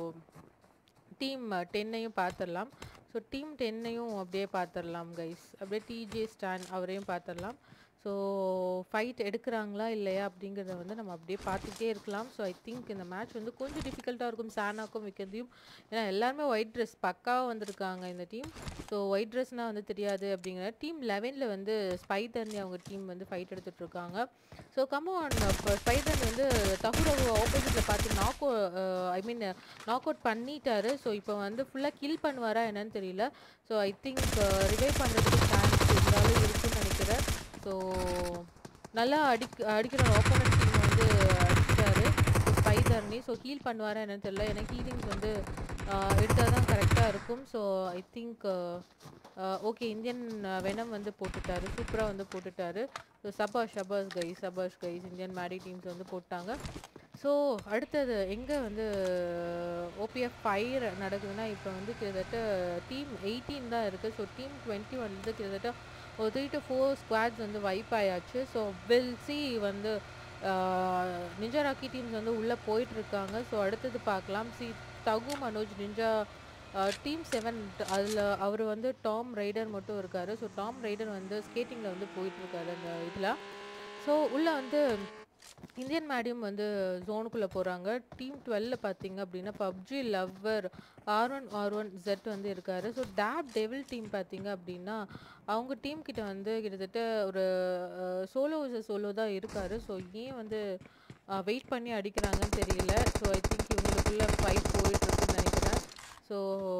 டீம் டென்னையும் பார்த்துடலாம் ஸோ டீம் டென்னையும் அப்படியே பார்த்துடலாம் கைஸ் அப்படியே டிஜே ஸ்டான் அவரையும் பார்த்துடலாம் ஸோ ஃபைட் எடுக்கிறாங்களா இல்லையா அப்படிங்கிறத வந்து நம்ம அப்படியே பார்த்துட்டே இருக்கலாம் ஸோ ஐ திங்க் இந்த மேட்ச் வந்து கொஞ்சம் டிஃபிகல்ட்டாக இருக்கும் சானாக்கும் விக்கந்தியும் ஏன்னா எல்லாருமே ஒயிட் ட்ரெஸ் பக்காவாக வந்திருக்காங்க இந்த டீம் ஸோ ஒயிட் ட்ரெஸ்னால் வந்து தெரியாது அப்படிங்கிற டீம் லெவனில் வந்து ஸ்பைதர்னி அவங்க டீம் வந்து ஃபைட் எடுத்துகிட்டு இருக்காங்க ஸோ கமான் இப்போ ஸ்பைதர் வந்து தகுரவு ஆப்போசிட்டில் பார்த்து knock I mean knock out பண்ணிட்டாரு ஸோ இப்போ வந்து ஃபுல்லாக கில் பண்ணுவாரா என்னன்னு தெரியல ஸோ ஐ திங்க் ரிவைவ் பண்ணுறதுக்கு சான்ஸ் இருந்தாலும் இருக்குன்னு நினைக்கிறேன் ஸோ நல்லா அடிக் அடிக்கிற ஆப்போனன்ட் டீம் வந்து அடிச்சிட்டாரு ஸ்பைதர்னி ஸோ ஹீல் பண்ணுவாரா என்னன்னு தெரியல எனக்கு ஹீலிங்ஸ் வந்து எடுத்தால் தான் கரெக்டாக இருக்கும் so I think okay Indian venom வந்து போட்டுட்டாரு சூப்பராக வந்து போட்டுட்டாரு ஸோ சபாஷ் சபாஷ் கைஸ் சபாஷ் கைஸ் இந்தியன் மேடி டீம்ஸ் வந்து போட்டாங்க ஸோ அடுத்தது எங்கே வந்து ஓபிஎஃப் ஃபைவ் நடக்குதுன்னா இப்போ வந்து கிட்டத்தட்ட டீம் எயிட்டீன் தான் இருக்குது ஸோ டீம் டுவெண்ட்டி வந்து கிட்டத்தட்ட ஒரு த்ரீ டு ஃபோர் ஸ்குவாட்ஸ் வந்து வைப் ஆயாச்சு ஸோ வில் சி வந்து நிஞ்சா ராக்கி டீம்ஸ் வந்து உள்ளே போயிட்டுருக்காங்க ஸோ அடுத்தது பார்க்கலாம் சி தகு மனோஜ் நிஞ்சா டீம் செவன் அதில் அவர் வந்து டாம் ரைடர் மட்டும் இருக்கார் ஸோ டாம் ரைடர் வந்து ஸ்கேட்டிங்கில் வந்து போயிட்டுருக்காரு அந்த இதில் ஸோ உள்ளே வந்து இந்தியன் மேடியம் வந்து ஜோனுக்குள்ளே போகிறாங்க டீம் டுவெல்ல பார்த்தீங்க அப்படின்னா PUBG lover R one R one jet வந்து இருக்காரு ஸோ டேப் டெவில் டீம் பார்த்தீங்க அப்படின்னா அவங்க டீம் கிட்ட வந்து கிட்டத்தட்ட ஒரு சோலோ சோலோ தான் இருக்காரு ஸோ ஏன் வந்து வெயிட் பண்ணி அடிக்கிறாங்கன்னு தெரியல ஸோ ஐ திங்க் இவங்களுக்குள்ள ஃபைட் போயிட்டுருக்குன்னு நினைக்கிறேன் ஸோ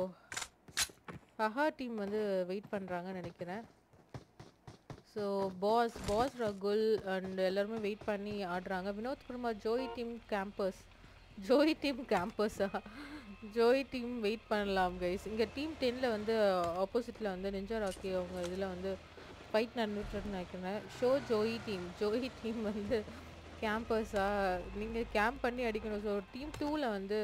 ஹஹா டீம் வந்து வெயிட் பண்ணுறாங்கன்னு நினைக்கிறேன் so boss boss Ragul and எல்லாருமே வெயிட் பண்ணி ஆடுறாங்க Vinod Kumar Joy team campus Joy team கேம்பஸா ஜோய் டீம் வெயிட் பண்ணலாம் கைஸ் இங்கே டீம் டென்னில் வந்து ஆப்போசிட்டில் வந்து நிஞ்சா ராக்கி அவங்க இதில் வந்து ஃபைட் நடந்துட்டுன்னு நினைக்கிறேன் so Joy team Joy team வந்து கேம்பஸா நீங்கள் கேம்ப் பண்ணி அடிக்கணும் ஸோ டீம் டூவில் வந்து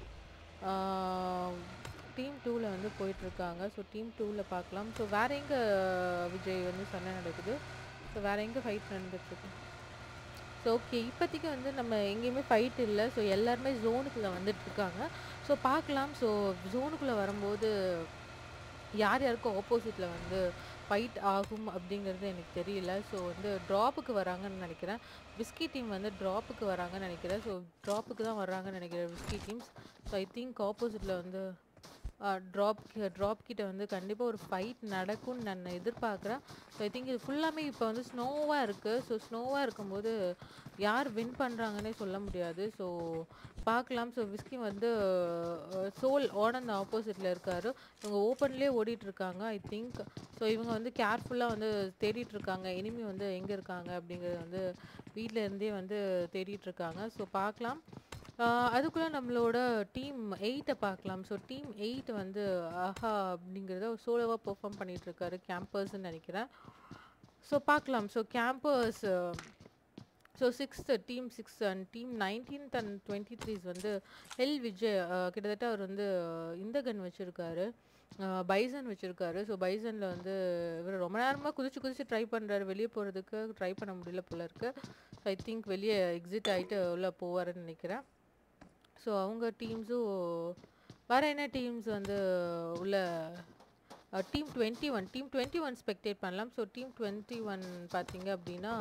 டீம் டூவில் வந்து போயிட்டுருக்காங்க ஸோ டீம் டூவில் பார்க்கலாம் ஸோ வேறு எங்கே விஜய் வந்து சண்டை நடக்குது ஸோ வேறு எங்கே ஃபைட் நடந்துட்டுருக்கு ஸோ ஓகே இப்போதைக்கு வந்து நம்ம எங்கேயுமே ஃபைட் இல்லை ஸோ எல்லாருமே ஜோனுக்குள்ளே வந்துட்டுருக்காங்க ஸோ பார்க்கலாம் ஸோ ஜோனுக்குள்ளே வரும்போது யார் யாருக்கும் ஆப்போசிட்டில் வந்து ஃபைட் ஆகும் அப்படிங்கிறது எனக்கு தெரியல ஸோ வந்து ட்ராப்புக்கு வராங்கன்னு நினைக்கிறேன் விஸ்கி டீம் வந்து ட்ராப்புக்கு வராங்கன்னு நினைக்கிறேன் ஸோ ட்ராப்புக்கு தான் வராங்கன்னு நினைக்கிறேன் whisky teams so I think ஆப்போசிட்டில் வந்து ட்ராப் ட்ராப் கிட்ட வந்து கண்டிப்பாக ஒரு ஃபைட் நடக்கும்னு நான் எதிர்பார்க்குறேன் ஸோ ஐ திங்க் இது ஃபுல்லாமே இப்போ வந்து ஸ்னோவாக இருக்குது ஸோ ஸ்னோவாக இருக்கும்போது யார் வின் பண்ணுறாங்கன்னே சொல்ல முடியாது ஸோ பார்க்கலாம் ஸோ விஸ்கி வந்து சோல் ஆனந்த் ஆப்போசிட்டில் இருக்கார் இவங்க ஓப்பன்லேயே ஓடிட்டுருக்காங்க ஐ திங்க் ஸோ இவங்க வந்து கேர்ஃபுல்லாக வந்து தேடிட்டுருக்காங்க இனிமே வந்து எங்கே இருக்காங்க அப்படிங்கிறது வந்து வீட்டில் இருந்தே வந்து தேடிட்டுருக்காங்க ஸோ பார்க்கலாம் அதுக்குள்ளே நம்மளோட டீம் எயிட்டை பார்க்கலாம் ஸோ டீம் எயிட் வந்து ஆஹா அப்படிங்கிறத சோலோவாக பெர்ஃபார்ம் பண்ணிகிட்ருக்காரு கேம்பர்ஸ்ன்னு நினைக்கிறேன் ஸோ பார்க்கலாம் so campers so sixth team six and team nineteenth and twenty threes வந்து எல் விஜய் அஹ், கிட்டத்தட்ட அவர் வந்து அஹ், இந்த கன் வச்சுருக்காரு பைசன் வச்சுருக்காரு ஸோ பைசனில் வந்து இவர் ரொம்ப நேரமாக குதிச்சு குதிச்சு ட்ரை பண்ணுறாரு வெளியே போகிறதுக்கு ட்ரை பண்ண முடியல போல இருக்கு ஐ திங்க் வெளியே எக்ஸிட் ஆகிட்டு உள்ளே போவாருன்னு நினைக்கிறேன் ஸோ அவங்க டீம்ஸும் வேறு என்ன டீம்ஸ் வந்து உள்ள team twenty one team twenty one spectate பண்ணலாம் ஸோ டீம் டுவெண்ட்டி ஒன் பார்த்தீங்க அப்படின்னா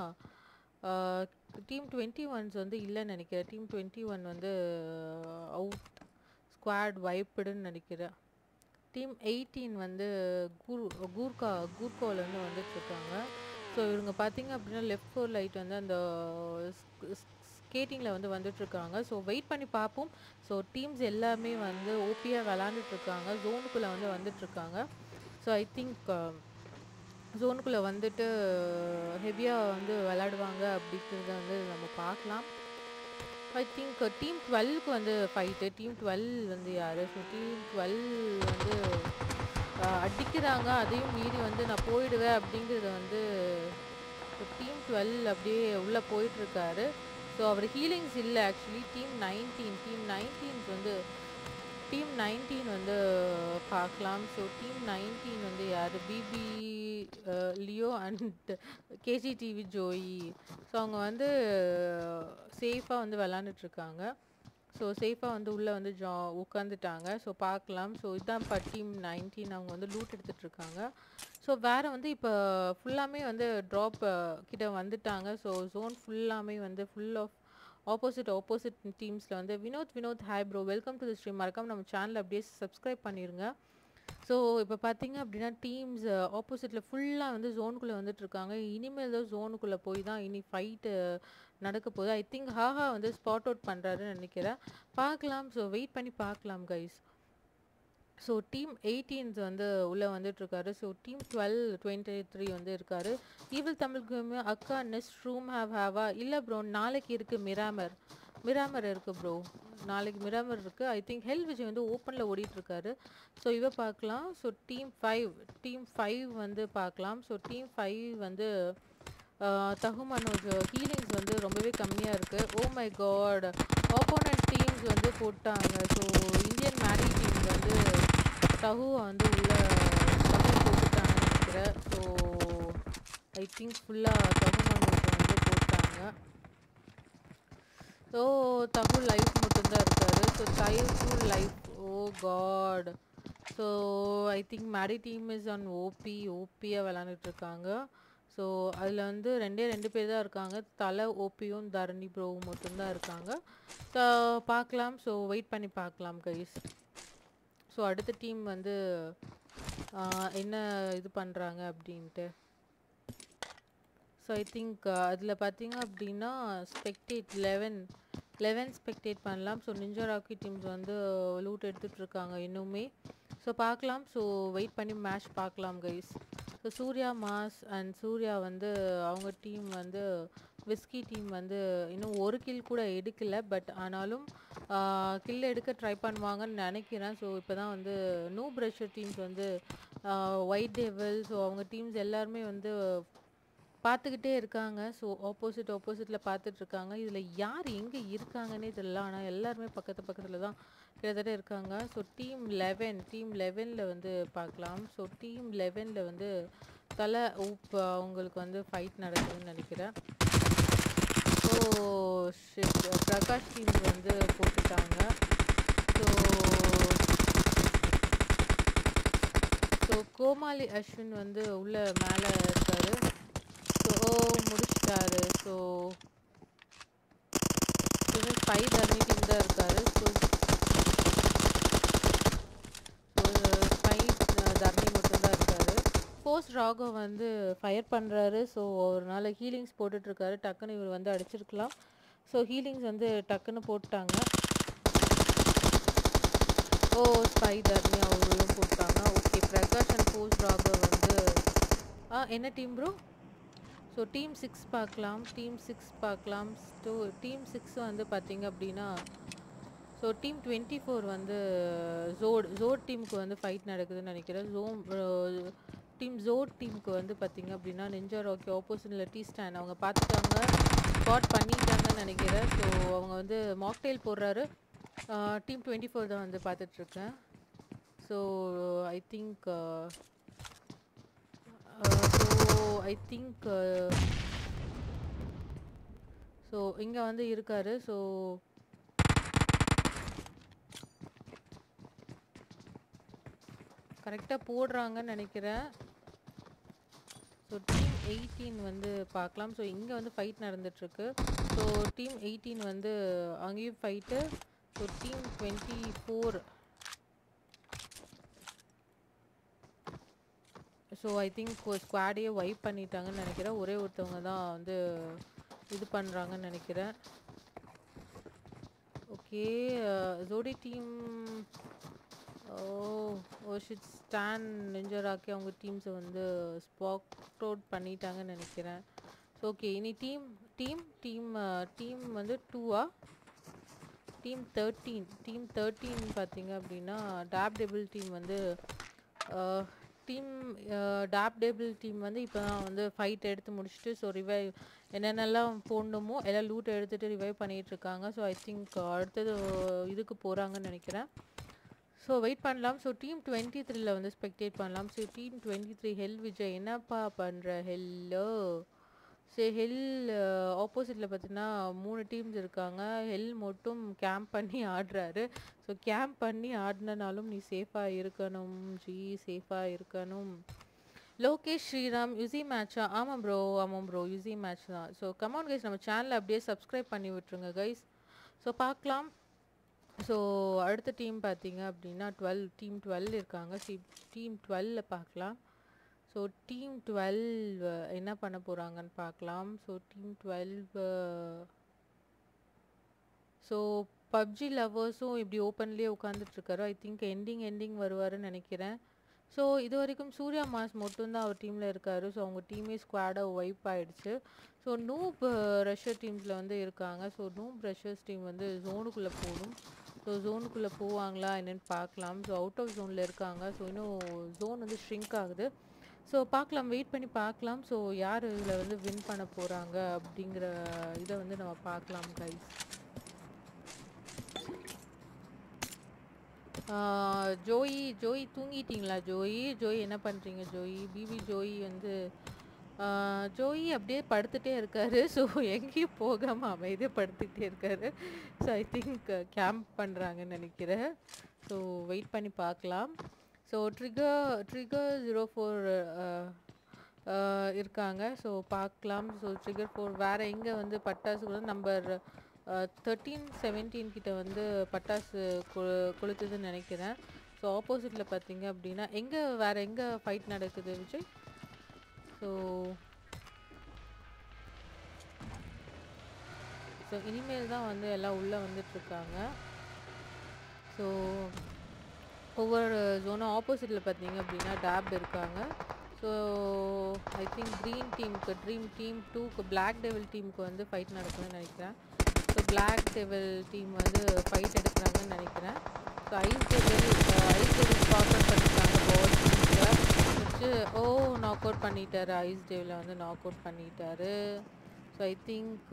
டீம் டுவெண்ட்டி ஒன்ஸ் வந்து இல்லைன்னு நினைக்கிறேன் டீம் டுவெண்ட்டி ஒன் வந்து அவுட் ஸ்குவாட் வைப்புடுன்னு நினைக்கிறேன் டீம் எயிட்டீன் வந்து கூர் கூர்கா கூர்காவிலேருந்து வந்துட்டுருக்காங்க ஸோ இவங்க பார்த்தீங்க அப்படின்னா லெஃப்ட் ஃபோர் லைட் வந்து அந்த ஸ்கேட்டிங்கில் வந்து வந்துட்டுருக்காங்க ஸோ வெயிட் பண்ணி பார்ப்போம் ஸோ டீம்ஸ் எல்லாமே வந்து ஓபியாக விளாண்டுட்ருக்காங்க ஜோனுக்குள்ளே வந்து வந்துட்டுருக்காங்க ஸோ ஐ திங்க் ஜோனுக்குள்ளே வந்துட்டு ஹெவியாக வந்து விளாடுவாங்க அப்படிங்கிறத வந்து நம்ம பார்க்கலாம் ஐ திங்க் டீம் டுவெல்க்கு வந்து ஃபைட்டு டீம் டுவெல் வந்து யார் ஸோ டீம் டுவெல் வந்து அஹ், அடிக்கிறாங்க அதையும் மீறி வந்து நான் போயிடுவேன் அப்படிங்கிறத வந்து டீம் டுவெல் அப்படியே உள்ளே போயிட்டுருக்காரு ஸோ அவர் ஹீலிங்ஸ் இல்லை actually team nineteen team nineteens வந்து டீம் நைன்டீன் வந்து பார்க்கலாம் ஸோ டீம் நைன்டீன் வந்து யார் BB Leo and KG TV Joey so அவங்க வந்து சேஃபாக வந்து விளாண்டுட்ருக்காங்க ஸோ சேஃபாக வந்து உள்ளே வந்து ஜா உட்காந்துட்டாங்க ஸோ பார்க்கலாம் ஸோ இதான் இப்போ டீம் நைன்டீன் அவங்க வந்து லூட் எடுத்துட்ருக்காங்க ஸோ வேறு வந்து இப்போ ஃபுல்லாமே வந்து ட்ராப் கிட்ட வந்துட்டாங்க ஸோ ஜோன் ஃபுல்லாமே வந்து ஃபுல் ஆஃப் ஆப்போசிட் ஆப்போசிட் டீம்ஸில் வந்து Vinod Vinod hi bro welcome to the stream மறக்காம நம்ம சேனல் அப்படியே சப்ஸ்கிரைப் பண்ணிடுங்க ஸோ இப்போ பார்த்தீங்க அப்படின்னா டீம்ஸ் ஆப்போசிட்டில் ஃபுல்லாக வந்து ஜோனுக்குள்ளே வந்துட்டுருக்காங்க இனிமேல் தான் ஜோனுக்குள்ளே போய் தான் இனி ஃபைட்டு நடக்க போகுது ஐ திங்க் ஹாஹா வந்து ஸ்பாட் அவுட் பண்ணுறாருன்னு நினைக்கிறேன் பார்க்கலாம் ஸோ வெயிட் பண்ணி பார்க்கலாம் கைஸ் ஸோ டீம் எயிட்டீன்ஸ் வந்து உள்ளே வந்துட்டுருக்காரு so team twelve twenty three வந்து இருக்காரு ஈவில் தமிழுக்குமே அக்கா நெக்ஸ்ட் ரூம் ஹேவ் ஹேவா இல்லை ப்ரோ நாளைக்கு இருக்குது மிராமர் மிராமர் இருக்குது ப்ரோ நாளைக்கு மிராமர் இருக்குது ஐ திங்க் ஹெல் விஜய் வந்து ஓப்பனில் ஓடிட்டுருக்காரு ஸோ இவ பார்க்கலாம் so team five team five வந்து பார்க்கலாம் ஸோ டீம் ஃபைவ் வந்து தகுமனோஜ் ஹீலிங்ஸ் வந்து ரொம்பவே கம்மியாக இருக்குது oh my god opponent teams வந்து போட்டாங்க ஸோ இந்தியன் மேரி டீம் வந்து தகுவை வந்து உள்ள தகு போட்டுட்டாங்கன்னு நினைக்கிறேன் ஸோ ஐ திங்க் ஃபுல்லாக தகுமனோஜ் வந்து போட்டாங்க ஸோ தகு லைஃப் மட்டும்தான் இருக்காரு ஸோ தகு life oh god so I think Mary team is on OP ஓபியாக விளாண்டுட்டு இருக்காங்க ஸோ அதில் வந்து ரெண்டே ரெண்டு பேர் தான் இருக்காங்க தலை ஓபியும் தரணி ப்ரோவும் மட்டும்தான் இருக்காங்க ஸோ பார்க்கலாம் ஸோ வெயிட் பண்ணி பார்க்கலாம் கைஸ் ஸோ அடுத்த டீம் வந்து ஆஹ், என்ன இது பண்ணுறாங்க அப்படின்ட்டு ஸோ ஐ திங்க் அதில் பார்த்தீங்க அப்படின்னா ஸ்பெக்டேட் லெவன் லெவன் ஸ்பெக்டேட் பண்ணலாம் ஸோ நிஞ்சா ராக்கி டீம்ஸ் வந்து லூட் எடுத்துகிட்டு இருக்காங்க இன்னுமே ஸோ பார்க்கலாம் ஸோ வெயிட் பண்ணி மேட்ச் பார்க்கலாம் guys so Surya mass and Surya வந்து அவங்க டீம் வந்து விஸ்கி டீம் வந்து இன்னும் ஒரு கில் கூட எடுக்கல பட் ஆனாலும் கில் எடுக்க ட்ரை பண்ணுவாங்கன்னு நினைக்கிறேன் ஸோ இப்போ தான் வந்து நூ ப்ரெஷர் டீம்ஸ் வந்து ஒயிட் டேவல் ஸோ அவங்க டீம்ஸ் எல்லாருமே வந்து பார்த்துக்கிட்டே இருக்காங்க ஸோ ஆப்போசிட் ஆப்போசிட்டில் பார்த்துட்டு இருக்காங்க இதில் யார் எங்கே இருக்காங்கன்னே தெரியல ஆனால் எல்லாருமே பக்கத்து பக்கத்தில் தான் கிட்டத்தட்ட இருக்காங்க ஸோ டீம் லெவன் டீம் லெவனில் வந்து பார்க்கலாம் ஸோ டீம் லெவனில் வந்து தலை ஊப் அவங்களுக்கு வந்து ஃபைட் நடக்குதுன்னு நினைக்கிறேன் ஸோ பிரகாஷ் டீம் வந்து போட்டுட்டாங்க ஸோ ஸோ கோமாளி அஸ்வின் வந்து உள்ள மேலே இருக்காரு ஸோ ஓ முடிச்சிட்டாரு ஸோ ஸ்பை தர்மி டீம் தான் இருக்காரு ஸோ ஸோ ஸ்பை தர்மி மட்டும்தான் இருக்காரு ஃபோர்ஸ் ராகவ் வந்து ஃபயர் பண்ணுறாரு ஸோ ஒரு நாள் ஹீலிங்ஸ் போட்டுட்ருக்காரு டக்குன்னு இவர் வந்து அடிச்சிருக்கலாம் ஸோ ஹீலிங்ஸ் வந்து டக்குன்னு போட்டாங்க ஓ ஸ்பை தர்மி அவங்களும் போட்டாங்க okay Prakash and force Raghav வந்து ஆ என்ன team bro so team six பார்க்கலாம் டீம் சிக்ஸ் பார்க்கலாம் ஸோ டீம் சிக்ஸ் வந்து பார்த்தீங்க அப்படின்னா ஸோ டீம் டுவெண்ட்டி ஃபோர் வந்து ஜோட் ஜோட் டீமுக்கு வந்து ஃபைட் நடக்குதுன்னு நினைக்கிறேன் ஜோம் டீம் ஜோட் டீமுக்கு வந்து பார்த்தீங்க அப்படின்னா நெஞ்சா ராக்கி ஆப்போசிட்டில் டீ ஸ்டாண்ட் அவங்க பார்த்துட்டாங்க ஸ்பாட் பண்ணிட்டாங்கன்னு நினைக்கிறேன் ஸோ அவங்க வந்து மாக்டெயில் போடுறாரு டீம் டுவெண்ட்டி ஃபோர் தான் வந்து பார்த்துட்ருக்கேன் so I think so I think so இங்கே வந்து இருக்காரு ஸோ கரெக்டாக போடுறாங்கன்னு நினைக்கிறேன் ஸோ டீம் எயிட்டீன் வந்து பார்க்கலாம் ஸோ இங்கே வந்து ஃபைட் நடந்துட்டுருக்கு ஸோ டீம் எயிட்டீன் வந்து அங்கேயும் fight so team twenty four so I think ஸ்குவாடையே வைப் பண்ணிட்டாங்கன்னு நினைக்கிறேன் ஒரே ஒருத்தவங்க தான் வந்து இது பண்ணுறாங்கன்னு நினைக்கிறேன் ஓகே ஜோடி டீம் ஓ ஓ ஷிட் ஸ்டான் நெஞ்சராக்கி அவங்க டீம்ஸை வந்து ஸ்பாக் அவுட் பண்ணிட்டாங்கன்னு நினைக்கிறேன் ஸோ ஓகே இனி டீம் டீம் டீம் டீம் வந்து டூவா டீம் தேர்ட்டீன் டீம் தேர்ட்டீன் பார்த்தீங்க அப்படின்னா டேப் டேபிள் டீம் வந்து டீம் டேப் டேபிள் டீம் வந்து இப்போ தான் வந்து ஃபைட் எடுத்து முடிச்சுட்டு ஸோ ரிவைவ் என்னென்னலாம் போடணுமோ எல்லாம் லூட் எடுத்துகிட்டு ரிவைவ் பண்ணிகிட்டு இருக்காங்க ஸோ ஐ திங்க் அடுத்தது இதுக்கு போகிறாங்கன்னு நினைக்கிறேன் ஸோ வெயிட் பண்ணலாம் ஸோ டீம் டுவெண்ட்டி த்ரீல வந்து ஸ்பெக்டேட் பண்ணலாம் so team twenty three hell Vijay என்னப்பா பண்ணுற ஹெல்லோ சரி ஹெல் ஆப்போசிட்டில் பார்த்தீங்கன்னா மூணு டீம்ஸ் இருக்காங்க ஹெல் மட்டும் கேம்ப் பண்ணி ஆடுறாரு ஸோ கேம்ப் பண்ணி ஆடினாலும் நீ சேஃபாக இருக்கணும் ஜி சேஃபாக இருக்கணும் லோகேஷ் ஸ்ரீராம் யுசி மேட்சா ஆமாம் ப்ரோ ஆமாம் ப்ரோ யுசி மேட்ச் தான் ஸோ கமான் கைஸ் நம்ம சேனலை அப்படியே சப்ஸ்கிரைப் பண்ணி விட்டுருங்க கைஸ் ஸோ பார்க்கலாம் ஸோ அடுத்த டீம் பார்த்தீங்க அப்படின்னா டுவெல் டீம் டுவெல் இருக்காங்க சி டீம் டுவெல்ல பார்க்கலாம் ஸோ டீம் டுவெல் என்ன பண்ண போகிறாங்கன்னு பார்க்கலாம் so team twelve so PUBG லவ்வர்ஸும் இப்படி ஓப்பன்லேயே உட்காந்துட்ருக்காரு ஐ திங்க் எண்டிங் எண்டிங் வருவாருன்னு நினைக்கிறேன் ஸோ இது வரைக்கும் சூர்யா மாஸ் மட்டும்தான் அவர் டீமில் இருக்கார் ஸோ அவங்க டீமே ஸ்குவாடாக ஒய்ப் ஆகிடுச்சு ஸோ நூப் ரஷ்யர் டீம்ஸில் வந்து இருக்காங்க ஸோ நூப் ரஷ்யர்ஸ் டீம் வந்து ஜோனுக்குள்ளே போகணும் ஸோ ஜோனுக்குள்ளே போவாங்களா என்னென்னு பார்க்கலாம் ஸோ அவுட் ஆஃப் ஜோனில் இருக்காங்க ஸோ இன்னும் ஜோன் வந்து ஷ்ரிங்க் ஆகுது ஸோ பார்க்கலாம் வெயிட் பண்ணி பார்க்கலாம் ஸோ யார் இதில் வந்து வின் பண்ண போகிறாங்க அப்படிங்கிற இதை வந்து நம்ம பார்க்கலாம் கைஸ் ஜோயி ஜோயி தூங்கிட்டீங்களா ஜோயி ஜோயி என்ன பண்ணுறீங்க ஜோயி பிபி ஜோயி வந்து ஜோயி அப்படியே படுத்துகிட்டே இருக்காரு ஸோ எங்கேயும் போகாமல் அமைதியாக படுத்துக்கிட்டே இருக்காரு ஸோ ஐ திங்க் கேம்ப் பண்ணுறாங்கன்னு நினைக்கிறேன் ஸோ வெயிட் பண்ணி பார்க்கலாம் so trigger trigger zero four இருக்காங்க ஸோ பார்க்கலாம் ஸோ ட்ரிகர் ஃபோர் வேறு எங்கே வந்து பட்டாசு கூட நம்பர் தேர்ட்டீன் செவன்டீன் கிட்ட வந்து பட்டாசு கொ கொளுத்துதுன்னு நினைக்கிறேன் ஸோ ஆப்போசிட்டில் பார்த்தீங்க அப்படின்னா எங்கே வேறு எங்கே ஃபைட் நடக்குது விஜய் ஸோ ஸோ இனிமேல் தான் வந்து எல்லாம் உள்ளே வந்துட்டுருக்காங்க ஸோ ஒவ்வொரு ஜோனும் ஆப்போசிட்டில் பார்த்தீங்க அப்படின்னா டேப் இருக்காங்க ஸோ ஐ திங்க் க்ரீன் டீமுக்கு ட்ரீம் டீம் டூக்கு பிளாக் டெவில் டீமுக்கு வந்து ஃபைட் நடக்குதுன்னு நினைக்கிறேன் ஸோ பிளாக் டெவில் டீம் வந்து ஃபைட் எடுக்கிறாங்கன்னு நினைக்கிறேன் so ice devil ice devil spot out பண்ணிட்டாங்க பால் வச்சு ஓ நாக் அவுட் பண்ணிட்டாரு ஐஸ் டெவில வந்து நாக் அவுட் பண்ணிட்டாரு so I think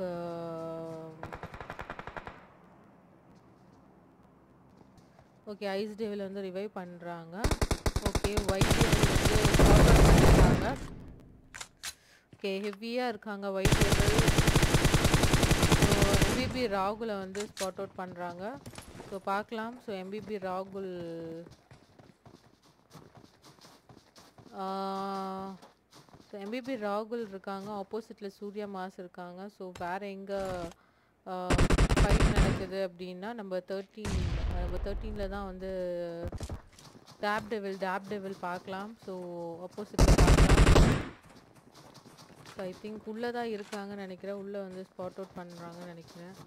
okay ice devil வந்து ரிவைவ் பண்ணுறாங்க ஓகே ஒயிட் டெவில் வந்து ஸ்பாட் அவுட் பண்ணிட்டாங்க ஓகே ஹெவியாக இருக்காங்க ஒயிட் டெவில் ஸோ எம்பிபி ராகுலை வந்து ஸ்பாட் அவுட் பண்ணுறாங்க ஸோ பார்க்கலாம் ஸோ எம்பிபி ராகுல் ஸோ எம்பிபி ராகுல் இருக்காங்க ஆப்போசிட்டில் சூர்யா மாஸ் இருக்காங்க ஸோ வேறு எங்கே ஃபைட் நடக்குது அப்படின்னா நம்ம தேர்ட்டீன் நம்ம தேர்ட்டீனில் தான் வந்து டேப் டெவில் டேப் டெவில் பார்க்கலாம் ஸோ ஆப்போசிட்டில் பார்க்கலாம் ஸோ ஐ திங்க் உள்ளே தான் இருக்காங்கன்னு நினைக்கிறேன் உள்ளே வந்து ஸ்பாட் அவுட் பண்ணுறாங்கன்னு நினைக்கிறேன்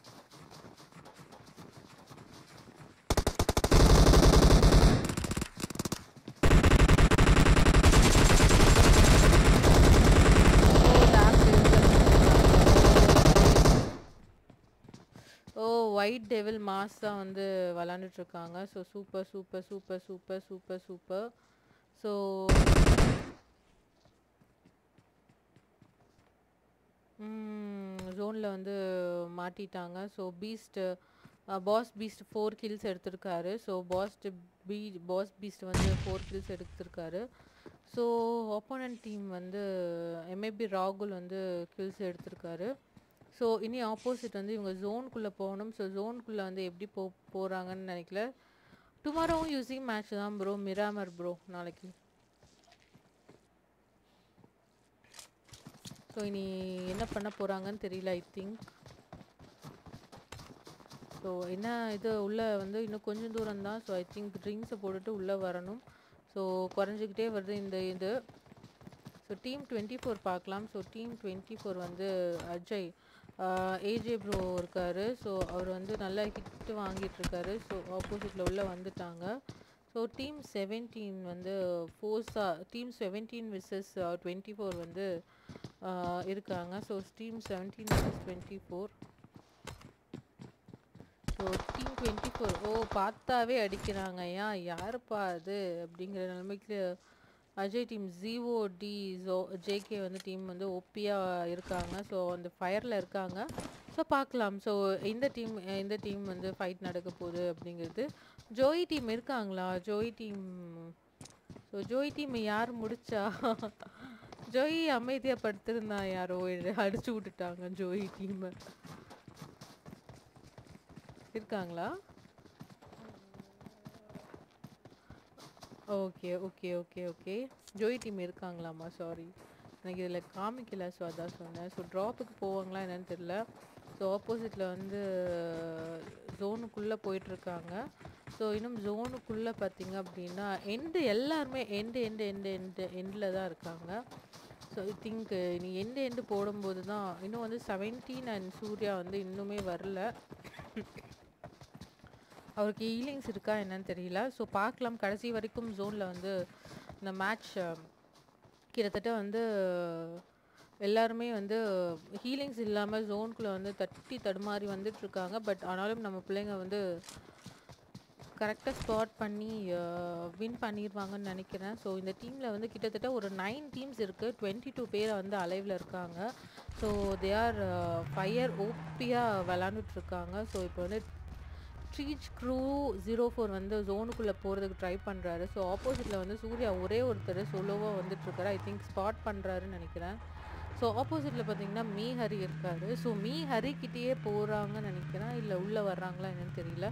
ஓ ஒயிட் டெவில் மாஸ் தான் வந்து விளாண்டுட்டு இருக்காங்க so super super super super super super so ஜோனில் வந்து மாட்டிட்டாங்க so beast boss beast four kills எடுத்திருக்காரு ஸோ பாஸ்ட் பீ பாஸ் பீஸ்ட் வந்து ஃபோர் கில்ஸ் எடுத்திருக்காரு ஸோ ஆப்போனன்ட் டீம் வந்து எம்ஏபி ராகுல் வந்து கில்ஸ் எடுத்திருக்காரு ஸோ இனி ஆப்போசிட் வந்து இவங்க ஜோனுக்குள்ளே போகணும் ஸோ ஜோனுக்குள்ளே வந்து எப்படி போ போகிறாங்கன்னு நினைக்கல டுமாரோவும் யூஸிங் மேட்ச் தான் ப்ரோ மிராமர் ப்ரோ நாளைக்கு ஸோ இனி என்ன பண்ண போகிறாங்கன்னு தெரியல ஐ திங்க் ஸோ என்ன இது உள்ளே வந்து இன்னும் கொஞ்சம் தூரம் தான் ஸோ ஐ திங்க் ட்ரிங்க்ஸை போட்டுட்டு உள்ளே வரணும் ஸோ குறைஞ்சிக்கிட்டே வருது இந்த இது ஸோ டீம் டுவெண்ட்டி ஃபோர் பார்க்கலாம் ஸோ டீம் டுவெண்ட்டி ஃபோர் வந்து அஜய் ஏஜே ப்ரோ இருக்கார் ஸோ அவர் வந்து நல்லா ஹிட் வாங்கிட்டு இருக்காரு ஸோ ஆப்போசிட்டில் உள்ளே வந்துட்டாங்க ஸோ டீம் செவன்டீன் வந்து ஃபோர்ஸா team seventeen versus twenty four வந்து ஆஹ் இருக்காங்க so team seventeen versus twenty four so team twenty four ஓ பார்த்தாவே அடிக்கிறாங்க ஏன் யாருப்பா அது அப்படிங்கிற நிலைமைக்கு அஜய் டீம் ஜீவோ டி ஜோ ஜேகே வந்து டீம் வந்து ஓப்பியாக இருக்காங்க ஸோ அந்த ஃபயரில் இருக்காங்க ஸோ பார்க்கலாம் ஸோ இந்த டீம் இந்த டீம் வந்து ஃபைட் நடக்க போகுது அப்படிங்கிறது ஜோய் டீம் இருக்காங்களா Joey team so Joey team யார் முடிச்சா ஜோய் அமைதியாக படுத்திருந்தா யாரோ அடிச்சு விட்டுட்டாங்க ஜோய் டீம் இருக்காங்களா okay okay okay okay Joey team இருக்காங்களாம்மா சாரி எனக்கு இதில் காமிக்கல ஸோ அதான் சொன்னேன் ஸோ ட்ராப்புக்கு போவாங்களா என்னன்னு தெரில ஸோ ஆப்போசிட்டில் வந்து ஜோனுக்குள்ளே போயிட்டுருக்காங்க ஸோ இன்னும் ஜோனுக்குள்ளே பார்த்தீங்க அப்படின்னா எண்டு எல்லாருமே எண்டு எண்டு எண்டு எண்டு எண்டில் தான் இருக்காங்க ஸோ ஐ திங்க் நீ எண்டு எண்டு போடும்போது தான் இன்னும் வந்து செவன்டீன் அண்ட் சூர்யா வந்து இன்னுமே வரல அவருக்கு ஹீலிங்ஸ் இருக்கா என்னன்னு தெரியல ஸோ பார்க்கலாம் கடைசி வரைக்கும் ஜோனில் வந்து இந்த மேட்ச் கிட்டத்தட்ட வந்து எல்லாருமே வந்து ஹீலிங்ஸ் இல்லாமல் ஜோனுக்குள்ளே வந்து தட்டி தடுமாறி வந்துட்டுருக்காங்க பட் ஆனாலும் நம்ம பிள்ளைங்க வந்து கரெக்டாக ஸ்பாட் பண்ணி வின் பண்ணிடுவாங்கன்னு நினைக்கிறேன் ஸோ இந்த டீமில் வந்து கிட்டத்தட்ட ஒரு நைன் டீம்ஸ் இருக்குது டுவெண்ட்டி டூ பேர் வந்து அலைவில் இருக்காங்க ஸோ தே ஆர் ஃபயர் ஓப்பியாக விளாண்டுட்ருக்காங்க ஸோ இப்போ வந்து ட்ரீச் க்ரூ ஜீரோ ஃபோர் வந்து ஜோனுக்குள்ளே போகிறதுக்கு ட்ரை பண்ணுறாரு ஸோ ஆப்போசிட்டில் வந்து சூர்யா ஒரே ஒருத்தர் சோலோவாக வந்துட்டுருக்காரு ஐ திங்க் ஸ்பாட் பண்ணுறாருன்னு நினைக்கிறேன் ஸோ ஆப்போசிட்டில் பார்த்தீங்கன்னா மீ ஹரி இருக்காரு ஸோ மீ ஹரிக்கிட்டேயே போகிறாங்கன்னு நினைக்கிறேன் இல்லை உள்ளே வர்றாங்களா என்னன்னு தெரியல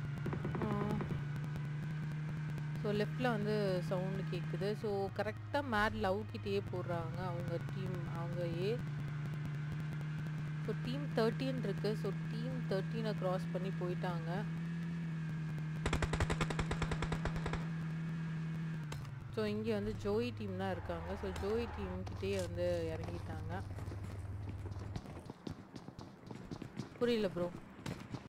ஸோ லெஃப்டில் வந்து சவுண்டு கேட்குது ஸோ கரெக்டாக மேட் லவ் கிட்டேயே போடுறாங்க அவங்க டீம் அவங்க ஏ ஸோ டீம் தேர்ட்டீன் இருக்குது ஸோ டீம் தேர்ட்டீனை க்ராஸ் பண்ணி போயிட்டாங்க ஸோ இங்கே வந்து ஜோய் டீம் தான் இருக்காங்க ஸோ ஜோய் டீம் கிட்டேயே வந்து இறங்கிட்டாங்க புரியல ப்ரோ